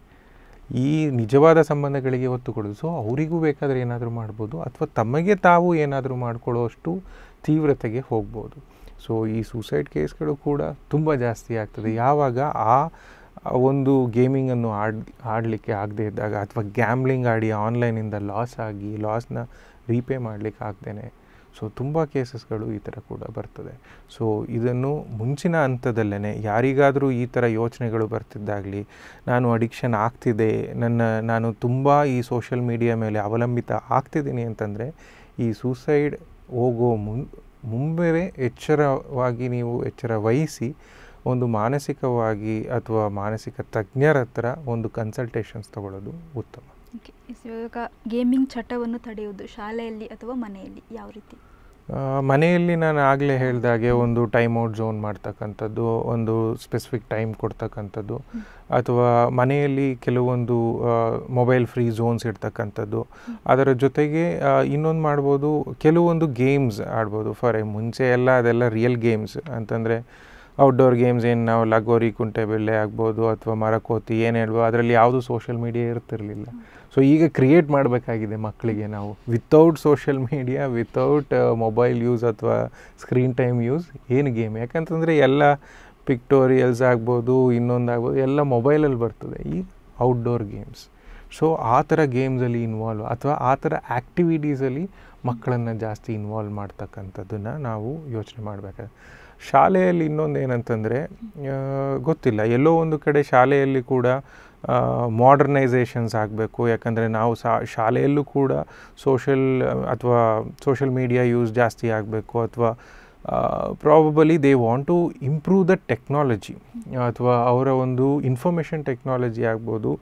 ಈ ನಿಜವಾದ ಸಂಬಂಧಗಳಿಗೆ ಒತ್ತು ಕೊಡೋದು ಸೊ ಅವರಿಗೂ ಬೇಕಾದರೆ ಏನಾದರೂ ಮಾಡ್ಬೋದು ಅಥವಾ ತಮಗೆ ತಾವು ಏನಾದರೂ ಮಾಡ್ಕೊಳ್ಳೋಷ್ಟು ತೀವ್ರತೆಗೆ ಹೋಗ್ಬೋದು ಸೊ ಈ ಸೂಸೈಡ್ ಕೇಸ್ಗಳು ಕೂಡ ತುಂಬ ಜಾಸ್ತಿ ಆಗ್ತದೆ ಯಾವಾಗ ಆ ಆ ಒಂದು ಗೇಮಿಂಗನ್ನು ಆಡ್ ಆಡಲಿಕ್ಕೆ ಆಗದೇ ಇದ್ದಾಗ ಅಥವಾ ಗ್ಯಾಮ್ಲಿಂಗ್ ಆಡಿ ಆನ್ಲೈನಿಂದ ಲಾಸ್ ಆಗಿ ಲಾಸ್ನ ರೀಪೇ ಮಾಡಲಿಕ್ಕೆ ಆಗ್ದೇನೆ ಸೊ ತುಂಬ ಕೇಸಸ್ಗಳು ಈ ಥರ ಕೂಡ ಬರ್ತದೆ ಸೊ ಇದನ್ನು ಮುಂಚಿನ ಹಂತದಲ್ಲೇ ಯಾರಿಗಾದರೂ ಈ ಥರ ಯೋಚನೆಗಳು ಬರ್ತಿದ್ದಾಗಲಿ ನಾನು ಅಡಿಕ್ಷನ್ ಆಗ್ತಿದೆ ನನ್ನ ನಾನು ತುಂಬ ಈ ಸೋಷಿಯಲ್ ಮೀಡಿಯಾ ಮೇಲೆ ಅವಲಂಬಿತ ಆಗ್ತಿದ್ದೀನಿ ಅಂತಂದರೆ ಈ ಸೂಸೈಡ್ ಹೋಗೋ ಮುನ್ ಮುಂಬೆ ಎಚ್ಚರವಾಗಿ ನೀವು ಎಚ್ಚರ ವಹಿಸಿ ಒಂದು ಮಾನಸಿಕವಾಗಿ ಅಥವಾ ಮಾನಸಿಕ ತಜ್ಞರ ಹತ್ರ ಒಂದು ಕನ್ಸಲ್ಟೇಷನ್ಸ್ ತಗೊಳ್ಳೋದು ಉತ್ತಮ ಓಕೆ ಇವಾಗ ಗೇಮಿಂಗ್ ಚಟವನ್ನು ತಡೆಯುವುದು ಶಾಲೆಯಲ್ಲಿ ಅಥವಾ ಮನೆಯಲ್ಲಿ ಯಾವ ರೀತಿ ಆ, ಮನೆಯಲ್ಲಿ ನಾನು ಆಗಲೇ ಹೇಳಿದಾಗೆ ಒಂದು ಟೈಮ್ ಔಟ್ ಝೋನ್ ಮಾಡ್ತಕ್ಕಂಥದ್ದು ಒಂದು ಸ್ಪೆಸಿಫಿಕ್ ಟೈಮ್ ಕೊಡ್ತಕ್ಕಂಥದ್ದು ಅಥವಾ ಮನೆಯಲ್ಲಿ ಕೆಲವೊಂದು ಮೊಬೈಲ್ ಫ್ರೀ ಝೋನ್ಸ್ ಇಡ್ತಕ್ಕಂಥದ್ದು ಅದರ ಜೊತೆಗೆ ಇನ್ನೊಂದು ಮಾಡ್ಬೋದು ಕೆಲವೊಂದು ಗೇಮ್ಸ್ ಆಡ್ಬೋದು ಫಾರ್ ಮುಂಚೆ ಎಲ್ಲ ಅದೆಲ್ಲ ರಿಯಲ್ ಗೇಮ್ಸ್ ಅಂತಂದರೆ ಔಟ್ಡೋರ್ ಗೇಮ್ಸ್ ಏನು ನಾವು ಲಗೋರಿ ಕುಂಟೆಬಿಲ್ಲೆ ಆಗ್ಬೋದು ಅಥವಾ ಮರಕೋತಿ ಏನು ಹೇಳ್ಬೋದು ಅದರಲ್ಲಿ ಯಾವುದು ಸೋಷಿಯಲ್ ಮೀಡಿಯಾ ಇರ್ತಿರಲಿಲ್ಲ ಸೊ ಈಗ ಕ್ರಿಯೇಟ್ ಮಾಡಬೇಕಾಗಿದೆ ಮಕ್ಕಳಿಗೆ ನಾವು without social media without mobile use ಅಥವಾ ಸ್ಕ್ರೀನ್ ಟೈಮ್ ಯೂಸ್ ಏನು ಗೇಮ್ ಯಾಕಂತಂದರೆ ಎಲ್ಲ ಪಿಕ್ಟೋರಿಯಲ್ಸ್ ಆಗ್ಬೋದು ಇನ್ನೊಂದು ಆಗ್ಬೋದು ಎಲ್ಲ ಮೊಬೈಲಲ್ಲಿ ಬರ್ತದೆ ಈ ಔಟ್ಡೋರ್ ಗೇಮ್ಸ್ ಸೊ ಆ ಥರ ಗೇಮ್ಸಲ್ಲಿ ಇನ್ವಾಲ್ವ್ ಅಥವಾ ಆ ಥರ ಆ್ಯಕ್ಟಿವಿಟೀಸಲ್ಲಿ ಮಕ್ಕಳನ್ನು ಜಾಸ್ತಿ ಇನ್ವಾಲ್ವ್ ಮಾಡ್ತಕ್ಕಂಥದ್ದನ್ನು ನಾವು ಯೋಚನೆ ಮಾಡಬೇಕಾದ್ರೆ ಶಾಲೆಯಲ್ಲಿ ಇನ್ನೊಂದು ಏನಂತಂದರೆ ಗೊತ್ತಿಲ್ಲ ಎಲ್ಲೋ ಒಂದು ಕಡೆ ಶಾಲೆಯಲ್ಲಿ ಕೂಡ ಮಾಡರ್ನೈಸೇಷನ್ಸ್ ಆಗಬೇಕು ಯಾಕಂದರೆ ನಾವು ಸಾ ಶಾಲೆಯಲ್ಲೂ ಕೂಡ ಸೋಷಲ್ ಅಥವಾ ಸೋಷಲ್ ಮೀಡಿಯಾ ಯೂಸ್ ಜಾಸ್ತಿ ಆಗಬೇಕು ಅಥವಾ probably they want to improve the technology ಅಥವಾ ಅವರ ಒಂದು ಇನ್ಫಾರ್ಮೇಷನ್ ಟೆಕ್ನಾಲಜಿ ಆಗ್ಬೋದು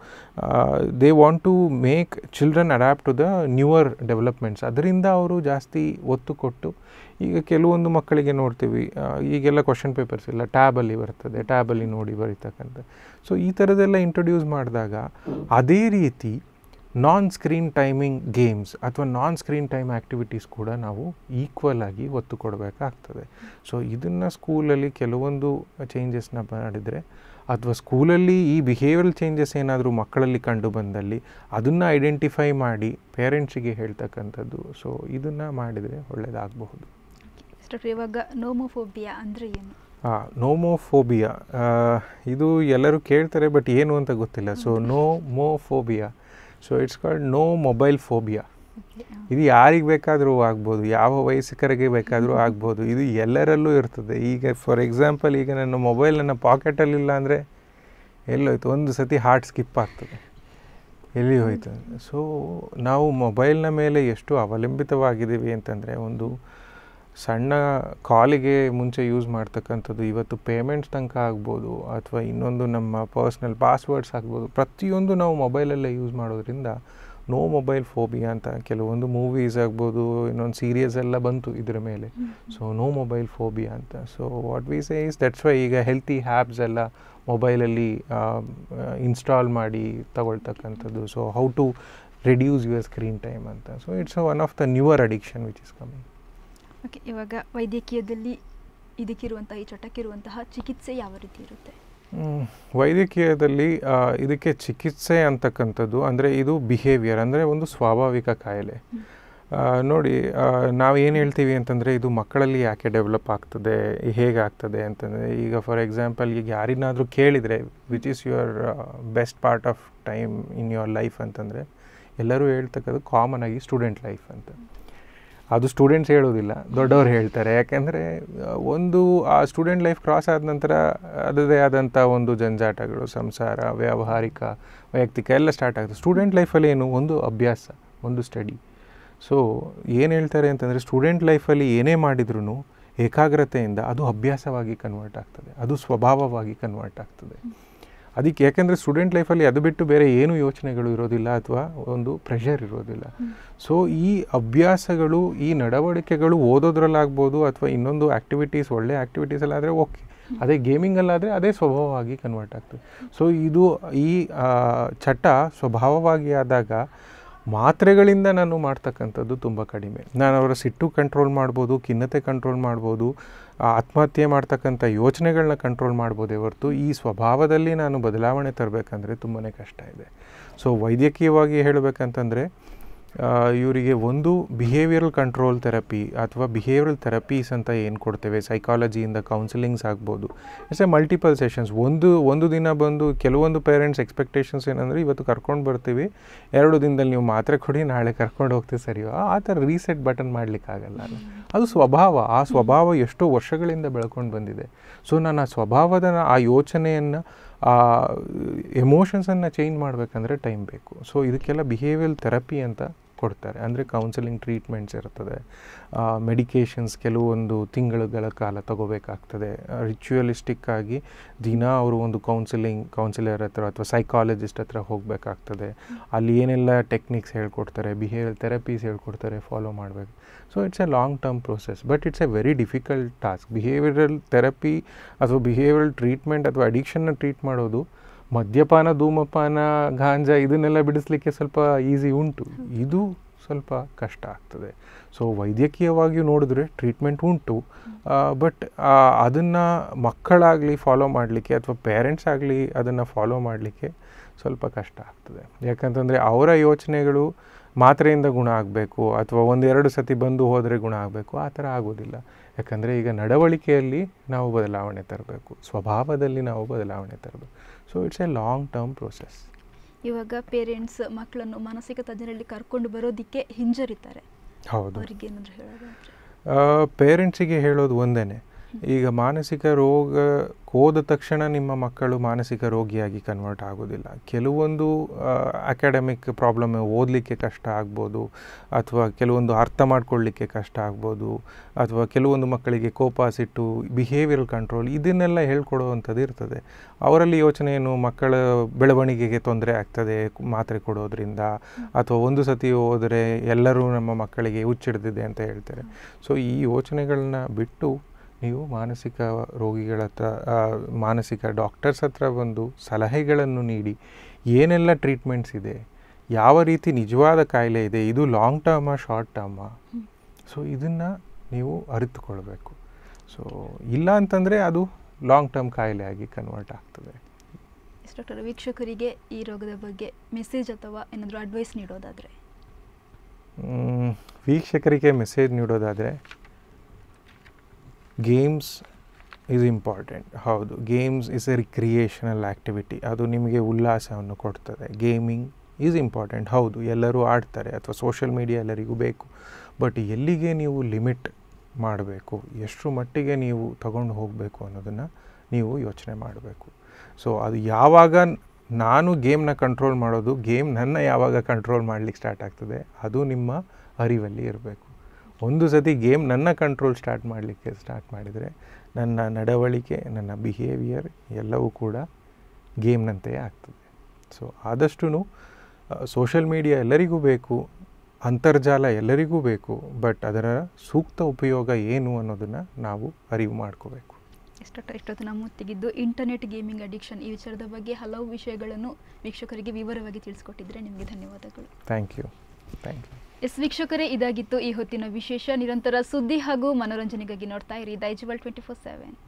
they want to make children adapt to the newer developments ಅದರಿಂದ ಅವರು ಜಾಸ್ತಿ ಒತ್ತು ಕೊಟ್ಟು ಈಗ ಕೆಲವೊಂದು ಮಕ್ಕಳಿಗೆ ನೋಡ್ತೀವಿ ಆ, ಈಗೆಲ್ಲ ಕ್ವಶನ್ ಪೇಪರ್ಸ್ ಇಲ್ಲ ಟ್ಯಾಬಲ್ಲಿ ಬರ್ತದೆ ಟ್ಯಾಬಲ್ಲಿ ನೋಡಿ ಬರೀತಕ್ಕಂಥ ಸೊ ಈ ಥರದ್ದೆಲ್ಲ ಇಂಟ್ರೊಡ್ಯೂಸ್ ಮಾಡಿದಾಗ ಅದೇ ರೀತಿ ನಾನ್ ಸ್ಕ್ರೀನ್ ಟೈಮಿಂಗ್ ಗೇಮ್ಸ್ ಅಥವಾ ನಾನ್ ಸ್ಕ್ರೀನ್ ಟೈಮ್ ಆ್ಯಕ್ಟಿವಿಟೀಸ್ ಕೂಡ ನಾವು ಈಕ್ವಲ್ ಆಗಿ ಒತ್ತು ಕೊಡಬೇಕಾಗ್ತದೆ ಸೊ ಇದನ್ನು ಸ್ಕೂಲಲ್ಲಿ ಕೆಲವೊಂದು ಚೇಂಜಸ್ನ ಮಾಡಿದರೆ ಅಥವಾ ಸ್ಕೂಲಲ್ಲಿ ಈ ಬಿಹೇವಿಯರಲ್ ಚೇಂಜಸ್ ಏನಾದರೂ ಮಕ್ಕಳಲ್ಲಿ ಕಂಡು ಬಂದಲ್ಲಿ ಅದನ್ನು ಐಡೆಂಟಿಫೈ ಮಾಡಿ ಪೇರೆಂಟ್ಸಿಗೆ ಹೇಳ್ತಕ್ಕಂಥದ್ದು ಸೊ ಇದನ್ನು ಮಾಡಿದರೆ ಒಳ್ಳೆಯದಾಗಬಹುದು ಡಾಕ್ಟರ್ ಇವಾಗ ನೋಮೋಫೋಬಿಯಾ ಅಂದರೆ ಏನು ನೋಮೋಫೋಬಿಯಾ ಇದು ಎಲ್ಲರೂ ಕೇಳ್ತಾರೆ ಬಟ್ ಏನು ಅಂತ ಗೊತ್ತಿಲ್ಲ so nomophobia so it's called no mobile phobia ಇದು ಯಾರಿಗೆ ಬೇಕಾದರೂ ಆಗ್ಬೋದು ಯಾವ ವಯಸ್ಕರಿಗೆ ಬೇಕಾದರೂ ಆಗ್ಬೋದು ಇದು ಎಲ್ಲರಲ್ಲೂ ಇರ್ತದೆ ಈಗ ಫಾರ್ ಎಕ್ಸಾಂಪಲ್ ಈಗ ನನ್ನ ಮೊಬೈಲ್ ನನ್ನ ಪಾಕೆಟಲ್ಲಿಲ್ಲ ಅಂದರೆ ಎಲ್ಲೋಯ್ತು ಒಂದು ಸತಿ ಹಾರ್ಟ್ ಸ್ಕಿಪ್ ಆಗ್ತದೆ ಎಲ್ಲಿ ಹೋಯ್ತು ಸೊ ನಾವು ಮೊಬೈಲ್ನ ಮೇಲೆ ಎಷ್ಟು ಅವಲಂಬಿತವಾಗಿದ್ದೀವಿ ಅಂತಂದರೆ ಒಂದು ಸಣ್ಣ ಕಾಲಿಗೆ ಮುಂಚೆ ಯೂಸ್ ಮಾಡ್ತಕ್ಕಂಥದ್ದು ಇವತ್ತು ಪೇಮೆಂಟ್ಸ್ ತನಕ ಆಗ್ಬೋದು ಅಥವಾ ಇನ್ನೊಂದು ನಮ್ಮ ಪರ್ಸ್ನಲ್ ಪಾಸ್ವರ್ಡ್ಸ್ ಆಗ್ಬೋದು ಪ್ರತಿಯೊಂದು ನಾವು ಮೊಬೈಲಲ್ಲೇ ಯೂಸ್ ಮಾಡೋದ್ರಿಂದ ನೋ ಮೊಬೈಲ್ ಫೋಬಿಯಾ ಅಂತ ಕೆಲವೊಂದು ಮೂವೀಸ್ ಆಗ್ಬೋದು ಇನ್ನೊಂದು ಸೀರಿಯಸ್ ಎಲ್ಲ ಬಂತು ಇದರ ಮೇಲೆ ಸೊ ನೋ ಮೊಬೈಲ್ ಫೋಬಿಯಾ ಅಂತ so what we say is that's why ಈಗ ಹೆಲ್ತಿ ಹ್ಯಾಪ್ಸ್ ಎಲ್ಲ ಮೊಬೈಲಲ್ಲಿ ಇನ್ಸ್ಟಾಲ್ ಮಾಡಿ ತಗೊಳ್ತಕ್ಕಂಥದ್ದು so how to reduce your screen time ಅಂತ so it's one of the newer addiction which is coming okay ಇವಾಗ ವೈದ್ಯಕೀಯದಲ್ಲಿ ಇದಕ್ಕಿರುವಂತಹ ಈ ಚಟಕ್ಕಿರುವಂತಹ ಚಿಕಿತ್ಸೆ ಯಾವ ರೀತಿ ಇರುತ್ತೆ ವೈದ್ಯಕೀಯದಲ್ಲಿ ಇದಕ್ಕೆ ಚಿಕಿತ್ಸೆ ಅಂತಕ್ಕಂಥದ್ದು ಅಂದರೆ ಇದು ಬಿಹೇವಿಯರ್ ಅಂದರೆ ಒಂದು ಸ್ವಾಭಾವಿಕ ಕಾಯಿಲೆ ನೋಡಿ ನಾವು ಏನು ಹೇಳ್ತೀವಿ ಅಂತಂದರೆ ಇದು ಮಕ್ಕಳಲ್ಲಿ ಯಾಕೆ ಡೆವಲಪ್ ಆಗ್ತದೆ ಹೇಗಾಗ್ತದೆ ಅಂತಂದರೆ ಈಗ ಫಾರ್ ಎಕ್ಸಾಂಪಲ್ ಈಗ ಯಾರಿನಾದರೂ ಕೇಳಿದರೆ which is your best part of time in your life ಅಂತಂದರೆ ಎಲ್ಲರೂ ಹೇಳ್ತಕ್ಕದ್ದು ಕಾಮನ್ ಆಗಿ ಸ್ಟೂಡೆಂಟ್ ಲೈಫ್ ಅಂತ ಅದು ಸ್ಟೂಡೆಂಟ್ಸ್ ಹೇಳೋದಿಲ್ಲ ದೊಡ್ಡವ್ರು ಹೇಳ್ತಾರೆ ಯಾಕೆಂದರೆ ಒಂದು ಆ ಸ್ಟೂಡೆಂಟ್ ಲೈಫ್ ಕ್ರಾಸ್ ಆದ ನಂತರ ಅದರದೇ ಆದಂಥ ಒಂದು ಜಂಜಾಟಗಳು ಸಂಸಾರ ವ್ಯಾವಹಾರಿಕ ವೈಯಕ್ತಿಕ ಎಲ್ಲ ಸ್ಟಾರ್ಟ್ ಆಗುತ್ತೆ ಸ್ಟೂಡೆಂಟ್ ಲೈಫಲ್ಲಿ ಏನು ಒಂದು ಅಭ್ಯಾಸ ಒಂದು ಸ್ಟಡಿ ಸೊ ಏನು ಹೇಳ್ತಾರೆ ಅಂತಂದರೆ ಸ್ಟೂಡೆಂಟ್ ಲೈಫಲ್ಲಿ ಏನೇ ಮಾಡಿದ್ರೂ ಏಕಾಗ್ರತೆಯಿಂದ ಅದು ಅಭ್ಯಾಸವಾಗಿ ಕನ್ವರ್ಟ್ ಆಗ್ತದೆ ಅದು ಸ್ವಭಾವವಾಗಿ ಕನ್ವರ್ಟ್ ಆಗ್ತದೆ ಅದಕ್ಕೆ ಯಾಕೆಂದರೆ ಸ್ಟೂಡೆಂಟ್ ಲೈಫಲ್ಲಿ ಅದು ಬಿಟ್ಟು ಬೇರೆ ಏನು ಯೋಚನೆಗಳು ಇರೋದಿಲ್ಲ ಅಥವಾ ಒಂದು ಪ್ರೆಷರ್ ಇರೋದಿಲ್ಲ ಸೊ ಈ ಅಭ್ಯಾಸಗಳು ಈ ನಡವಳಿಕೆಗಳು ಓದೋದ್ರಲ್ಲಾಗ್ಬೋದು ಅಥವಾ ಇನ್ನೊಂದು ಆ್ಯಕ್ಟಿವಿಟೀಸ್ ಒಳ್ಳೆ ಆ್ಯಕ್ಟಿವಿಟೀಸಲ್ಲಾದರೆ ಓಕೆ ಅದೇ ಗೇಮಿಂಗಲ್ಲಾದರೆ ಅದೇ ಸ್ವಭಾವವಾಗಿ ಕನ್ವರ್ಟ್ ಆಗ್ತದೆ ಸೊ ಇದು ಈ ಚಟ ಸ್ವಭಾವವಾಗಿ ಆದಾಗ ಮಾತ್ರೆಗಳಿಂದ ನಾನು ಮಾಡ್ತಕ್ಕಂಥದ್ದು ತುಂಬ ಕಡಿಮೆ ನಾನು ಅವರ ಸಿಟ್ಟು ಕಂಟ್ರೋಲ್ ಮಾಡ್ಬೋದು ಖಿನ್ನತೆ ಕಂಟ್ರೋಲ್ ಮಾಡ್ಬೋದು ಆತ್ಮಹತ್ಯೆ ಮಾಡ್ತಕ್ಕಂಥ ಯೋಚನೆಗಳನ್ನ ಕಂಟ್ರೋಲ್ ಮಾಡ್ಬೋದೇ ಹೊರತು ಈ ಸ್ವಭಾವದಲ್ಲಿ ನಾನು ಬದಲಾವಣೆ ತರಬೇಕಂದ್ರೆ ತುಂಬಾ ಕಷ್ಟ ಇದೆ ಸೊ ವೈದ್ಯಕೀಯವಾಗಿ ಹೇಳಬೇಕಂತಂದರೆ ಇವರಿಗೆ ಒಂದು ಬಿಹೇವಿಯರಲ್ ಕಂಟ್ರೋಲ್ ಥೆರಪಿ ಅಥವಾ ಬಿಹೇವಿಯರಲ್ ಥೆರಪೀಸ್ ಅಂತ ಏನು ಕೊಡ್ತೇವೆ ಸೈಕಾಲಜಿಯಿಂದ ಕೌನ್ಸಿಲಿಂಗ್ಸ್ ಆಗ್ಬೋದು ಇಟ್ಸ್ ಎ ಮಲ್ಟಿಪಲ್ ಸೆಷನ್ಸ್ ಒಂದು ಒಂದು ದಿನ ಬಂದು ಕೆಲವೊಂದು ಪೇರೆಂಟ್ಸ್ ಎಕ್ಸ್ಪೆಕ್ಟೇಷನ್ಸ್ ಏನಂದರೆ ಇವತ್ತು ಕರ್ಕೊಂಡು ಬರ್ತೀವಿ ಎರಡು ದಿನದಲ್ಲಿ ನೀವು ಮಾತ್ರೆ ಕೊಡಿ ನಾಳೆ ಕರ್ಕೊಂಡು ಹೋಗ್ತೀವಿ ಸರಿಯೋ ಆ ಥರ ರೀಸೆಟ್ ಬಟನ್ ಮಾಡಲಿಕ್ಕಾಗಲ್ಲ ಅದು ಸ್ವಭಾವ ಆ ಸ್ವಭಾವ ಎಷ್ಟೋ ವರ್ಷಗಳಿಂದ ಬೆಳ್ಕೊಂಡು ಬಂದಿದೆ ಸೊ ನಾನು ಆ ಸ್ವಭಾವದ ಆ ಯೋಚನೆಯನ್ನು ಆ ಎಮೋಷನ್ಸನ್ನು ಚೇಂಜ್ ಮಾಡಬೇಕಂದ್ರೆ ಟೈಮ್ ಬೇಕು ಸೊ ಇದಕ್ಕೆಲ್ಲ ಬಿಹೇವಿಯಲ್ ಥೆರಪಿ ಅಂತ ಕೊಡ್ತಾರೆ ಅಂದರೆ ಕೌನ್ಸಿಲಿಂಗ್ ಟ್ರೀಟ್ಮೆಂಟ್ಸ್ ಇರ್ತದೆ ಮೆಡಿಕೇಷನ್ಸ್ ಕೆಲವೊಂದು ತಿಂಗಳುಗಳ ಕಾಲ ತಗೋಬೇಕಾಗ್ತದೆ ರಿಚುವಲಿಸ್ಟಿಕ್ ಆಗಿ ದಿನ ಅವರು ಒಂದು ಕೌನ್ಸಿಲಿಂಗ್ ಕೌನ್ಸಿಲರ್ ಹತ್ರ ಅಥವಾ ಸೈಕಾಲಜಿಸ್ಟ್ ಹತ್ರ ಹೋಗಬೇಕಾಗ್ತದೆ ಅಲ್ಲಿ ಏನೆಲ್ಲ ಟೆಕ್ನಿಕ್ಸ್ ಹೇಳ್ಕೊಡ್ತಾರೆ ಬಿಹೇವಿಯರ್ ಥೆರಪೀಸ್ ಹೇಳ್ಕೊಡ್ತಾರೆ ಫಾಲೋ ಮಾಡಬೇಕು so it's a long term process but it's a very difficult task behavioural therapy ಅಥವಾ ಬಿಹೇವಿಯರಲ್ ಟ್ರೀಟ್ಮೆಂಟ್ ಅಥವಾ ಅಡಿಕ್ಷನ್ನ ಟ್ರೀಟ್ ಮಾಡೋದು ಮದ್ಯಪಾನ ಧೂಮಪಾನ ಗಾಂಜಾ ಇದನ್ನೆಲ್ಲ ಬಿಡಿಸ್ಲಿಕ್ಕೆ ಸ್ವಲ್ಪ ಈಸಿ ಉಂಟು ಇದು ಸ್ವಲ್ಪ ಕಷ್ಟ ಆಗ್ತದೆ ಸೊ ವೈದ್ಯಕೀಯವಾಗಿ ನೋಡಿದ್ರೆ ಟ್ರೀಟ್ಮೆಂಟ್ ಉಂಟು ಬಟ್ ಅದನ್ನು ಮಕ್ಕಳಾಗಲಿ ಫಾಲೋ ಮಾಡಲಿಕ್ಕೆ ಅಥವಾ ಪೇರೆಂಟ್ಸ್ ಆಗಲಿ ಅದನ್ನು ಫಾಲೋ ಮಾಡಲಿಕ್ಕೆ ಸ್ವಲ್ಪ ಕಷ್ಟ ಆಗ್ತದೆ ಯಾಕಂತಂದರೆ ಅವರ ಯೋಚನೆಗಳು ಮಾತ್ರೆಯಿಂದ ಗುಣ ಆಗಬೇಕು ಅಥವಾ ಒಂದೆರಡು ಸತಿ ಬಂದು ಹೋದರೆ ಗುಣ ಆಗಬೇಕು ಆ ಥರ ಆಗೋದಿಲ್ಲ ಯಾಕಂದರೆ ಈಗ ನಡವಳಿಕೆಯಲ್ಲಿ ನಾವು ಬದಲಾವಣೆ ತರಬೇಕು ಸ್ವಭಾವದಲ್ಲಿ ನಾವು ಬದಲಾವಣೆ ತರಬೇಕು so it's a long term process ಇವಾಗ ಪೇರೆಂಟ್ಸ್ ಮಕ್ಕಳನ್ನು ಮಾನಸಿಕ ತಜ್ಞರಲ್ಲಿ ಕರ್ಕೊಂಡು ಬರೋದಕ್ಕೆ ಹಿಂಜರಿತಾರೆ ಹೌದು ಅವರಿಗೆ ಏನಾದರೂ ಹೇಳೋದಾದ್ರೆ ಪೇರೆಂಟ್ಸಿಗೆ ಹೇಳೋದು ಒಂದೇ ಈಗ ಮಾನಸಿಕ ರೋಗ ಹೋದ ತಕ್ಷಣ ನಿಮ್ಮ ಮಕ್ಕಳು ಮಾನಸಿಕ ರೋಗಿಯಾಗಿ ಕನ್ವರ್ಟ್ ಆಗೋದಿಲ್ಲ ಕೆಲವೊಂದು ಅಕಾಡೆಮಿಕ್ ಪ್ರಾಬ್ಲಮ್ ಓದಲಿಕ್ಕೆ ಕಷ್ಟ ಆಗ್ಬೋದು ಅಥವಾ ಕೆಲವೊಂದು ಅರ್ಥ ಮಾಡ್ಕೊಳ್ಳಿಕ್ಕೆ ಕಷ್ಟ ಆಗ್ಬೋದು ಅಥವಾ ಕೆಲವೊಂದು ಮಕ್ಕಳಿಗೆ ಕೋಪ ಸಿಟ್ಟು ಬಿಹೇವಿಯರಲ್ ಕಂಟ್ರೋಲ್ ಇದನ್ನೆಲ್ಲ ಹೇಳ್ಕೊಡುವಂಥದ್ದು ಇರ್ತದೆ ಅವರಲ್ಲಿ ಯೋಚನೆ ಏನು ಮಕ್ಕಳ ಬೆಳವಣಿಗೆಗೆ ತೊಂದರೆ ಆಗ್ತದೆ ಮಾತ್ರೆ ಕೊಡೋದ್ರಿಂದ ಅಥವಾ ಒಂದು ಸತಿ ಹೋದರೆ ಎಲ್ಲರೂ ನಮ್ಮ ಮಕ್ಕಳಿಗೆ ಹುಚ್ಚಿಡ್ದಿದೆ ಅಂತ ಹೇಳ್ತಾರೆ ಸೊ ಈ ಯೋಚನೆಗಳನ್ನ ಬಿಟ್ಟು ನೀವು ಮಾನಸಿಕ ರೋಗಿಗಳ ಹತ್ರ ಮಾನಸಿಕ ಡಾಕ್ಟರ್ಸ್ ಹತ್ರ ಬಂದು ಸಲಹೆಗಳನ್ನು ನೀಡಿ ಏನೆಲ್ಲ ಟ್ರೀಟ್ಮೆಂಟ್ಸ್ ಇದೆ ಯಾವ ರೀತಿ ನಿಜವಾದ ಕಾಯಿಲೆ ಇದೆ ಇದು ಲಾಂಗ್ ಟರ್ಮಾ ಶಾರ್ಟ್ ಟರ್ಮಾ ಹ್ಮ್. ಸೊ ಇದನ್ನು ನೀವು ಅರಿತುಕೊಳ್ಬೇಕು ಸೊ ಇಲ್ಲ ಅಂತಂದರೆ ಅದು ಲಾಂಗ್ ಟರ್ಮ್ ಕಾಯಿಲೆ ಆಗಿ ಕನ್ವರ್ಟ್ ಆಗ್ತದೆ ಎಸ್ ಡಾಕ್ಟರ್ ವೀಕ್ಷಕರಿಗೆ ಈ ರೋಗದ ಬಗ್ಗೆ ಮೆಸೇಜ್ ಅಥವಾ ಏನಾದರೂ ಅಡ್ವೈಸ್ ನೀಡೋದಾದರೆ ಮ್, ವೀಕ್ಷಕರಿಗೆ ಮೆಸೇಜ್ ನೀಡೋದಾದರೆ ಗೇಮ್ಸ್ ಈಸ್ ಇಂಪಾರ್ಟೆಂಟ್ ಹೌದು games is a recreational activity ಅದು ನಿಮಗೆ ಉಲ್ಲಾಸವನ್ನು ಕೊಡ್ತದೆ ಗೇಮಿಂಗ್ ಈಸ್ ಇಂಪಾರ್ಟೆಂಟ್ ಹೌದು ಎಲ್ಲರೂ ಆಡ್ತಾರೆ ಅಥವಾ ಸೋಷಿಯಲ್ ಮೀಡಿಯಾ ಎಲ್ಲರಿಗೂ ಬೇಕು ಬಟ್ ಎಲ್ಲಿಗೆ ನೀವು ಲಿಮಿಟ್ ಮಾಡಬೇಕು ಎಷ್ಟರ ಮಟ್ಟಿಗೆ ನೀವು ತಗೊಂಡು ಹೋಗಬೇಕು ಅನ್ನೋದನ್ನು ನೀವು ಯೋಚನೆ ಮಾಡಬೇಕು ಸೊ ಅದು ಯಾವಾಗ ನಾನು ಗೇಮ್ನ ಕಂಟ್ರೋಲ್ ಮಾಡೋದು ಗೇಮ್ ನನ್ನ ಯಾವಾಗ ಕಂಟ್ರೋಲ್ ಮಾಡಲಿಕ್ಕೆ ಸ್ಟಾರ್ಟ್ ಆಗ್ತದೆ ಅದು ನಿಮ್ಮ ಅರಿವಲ್ಲಿ ಇರಬೇಕು ಒಂದು ಸತಿ ಗೇಮ್ ನನ್ನ ಕಂಟ್ರೋಲ್ ಸ್ಟಾರ್ಟ್ ಮಾಡಲಿಕ್ಕೆ ಸ್ಟಾರ್ಟ್ ಮಾಡಿದರೆ ನನ್ನ ನಡವಳಿಕೆ ನನ್ನ ಬಿಹೇವಿಯರ್ ಎಲ್ಲವೂ ಕೂಡ ಗೇಮ್ನಂತೆಯೇ ಆಗ್ತದೆ ಸೊ ಆದಷ್ಟು ಸೋಷಿಯಲ್ ಮೀಡಿಯಾ ಎಲ್ಲರಿಗೂ ಬೇಕು ಅಂತರ್ಜಾಲ ಎಲ್ಲರಿಗೂ ಬೇಕು ಬಟ್ ಅದರ ಸೂಕ್ತ ಉಪಯೋಗ ಏನು ಅನ್ನೋದನ್ನು ನಾವು ಅರಿವು ಮಾಡ್ಕೋಬೇಕು ಎಸ್ ಡಾಕ್ಟರ್ ಇಷ್ಟೊತ್ತು ನಮ್ಮ ತೆಗೆದ್ದು ಇಂಟರ್ನೆಟ್ ಗೇಮಿಂಗ್ ಅಡಿಕ್ಷನ್ ಈ ವಿಚಾರದ ಬಗ್ಗೆ ಹಲವು ವಿಷಯಗಳನ್ನು ವೀಕ್ಷಕರಿಗೆ ವಿವರವಾಗಿ ತಿಳಿಸ್ಕೊಟ್ಟಿದ್ರೆ ನಿಮಗೆ ಧನ್ಯವಾದಗಳು thank you thank you yes ವೀಕ್ಷಕರೇ ಇದಾಗಿತ್ತು ಈ ಹೊತ್ತಿನ ವಿಶೇಷ ನಿರಂತರ ಸುದ್ದಿ ಹಾಗೂ ಮನೋರಂಜನೆಗಾಗಿ ನೋಡ್ತಾ ಇರಿ ದೈಜುವಲ್ ಟ್ವೆಂಟಿ ಫೋರ್ ಸೆವೆನ್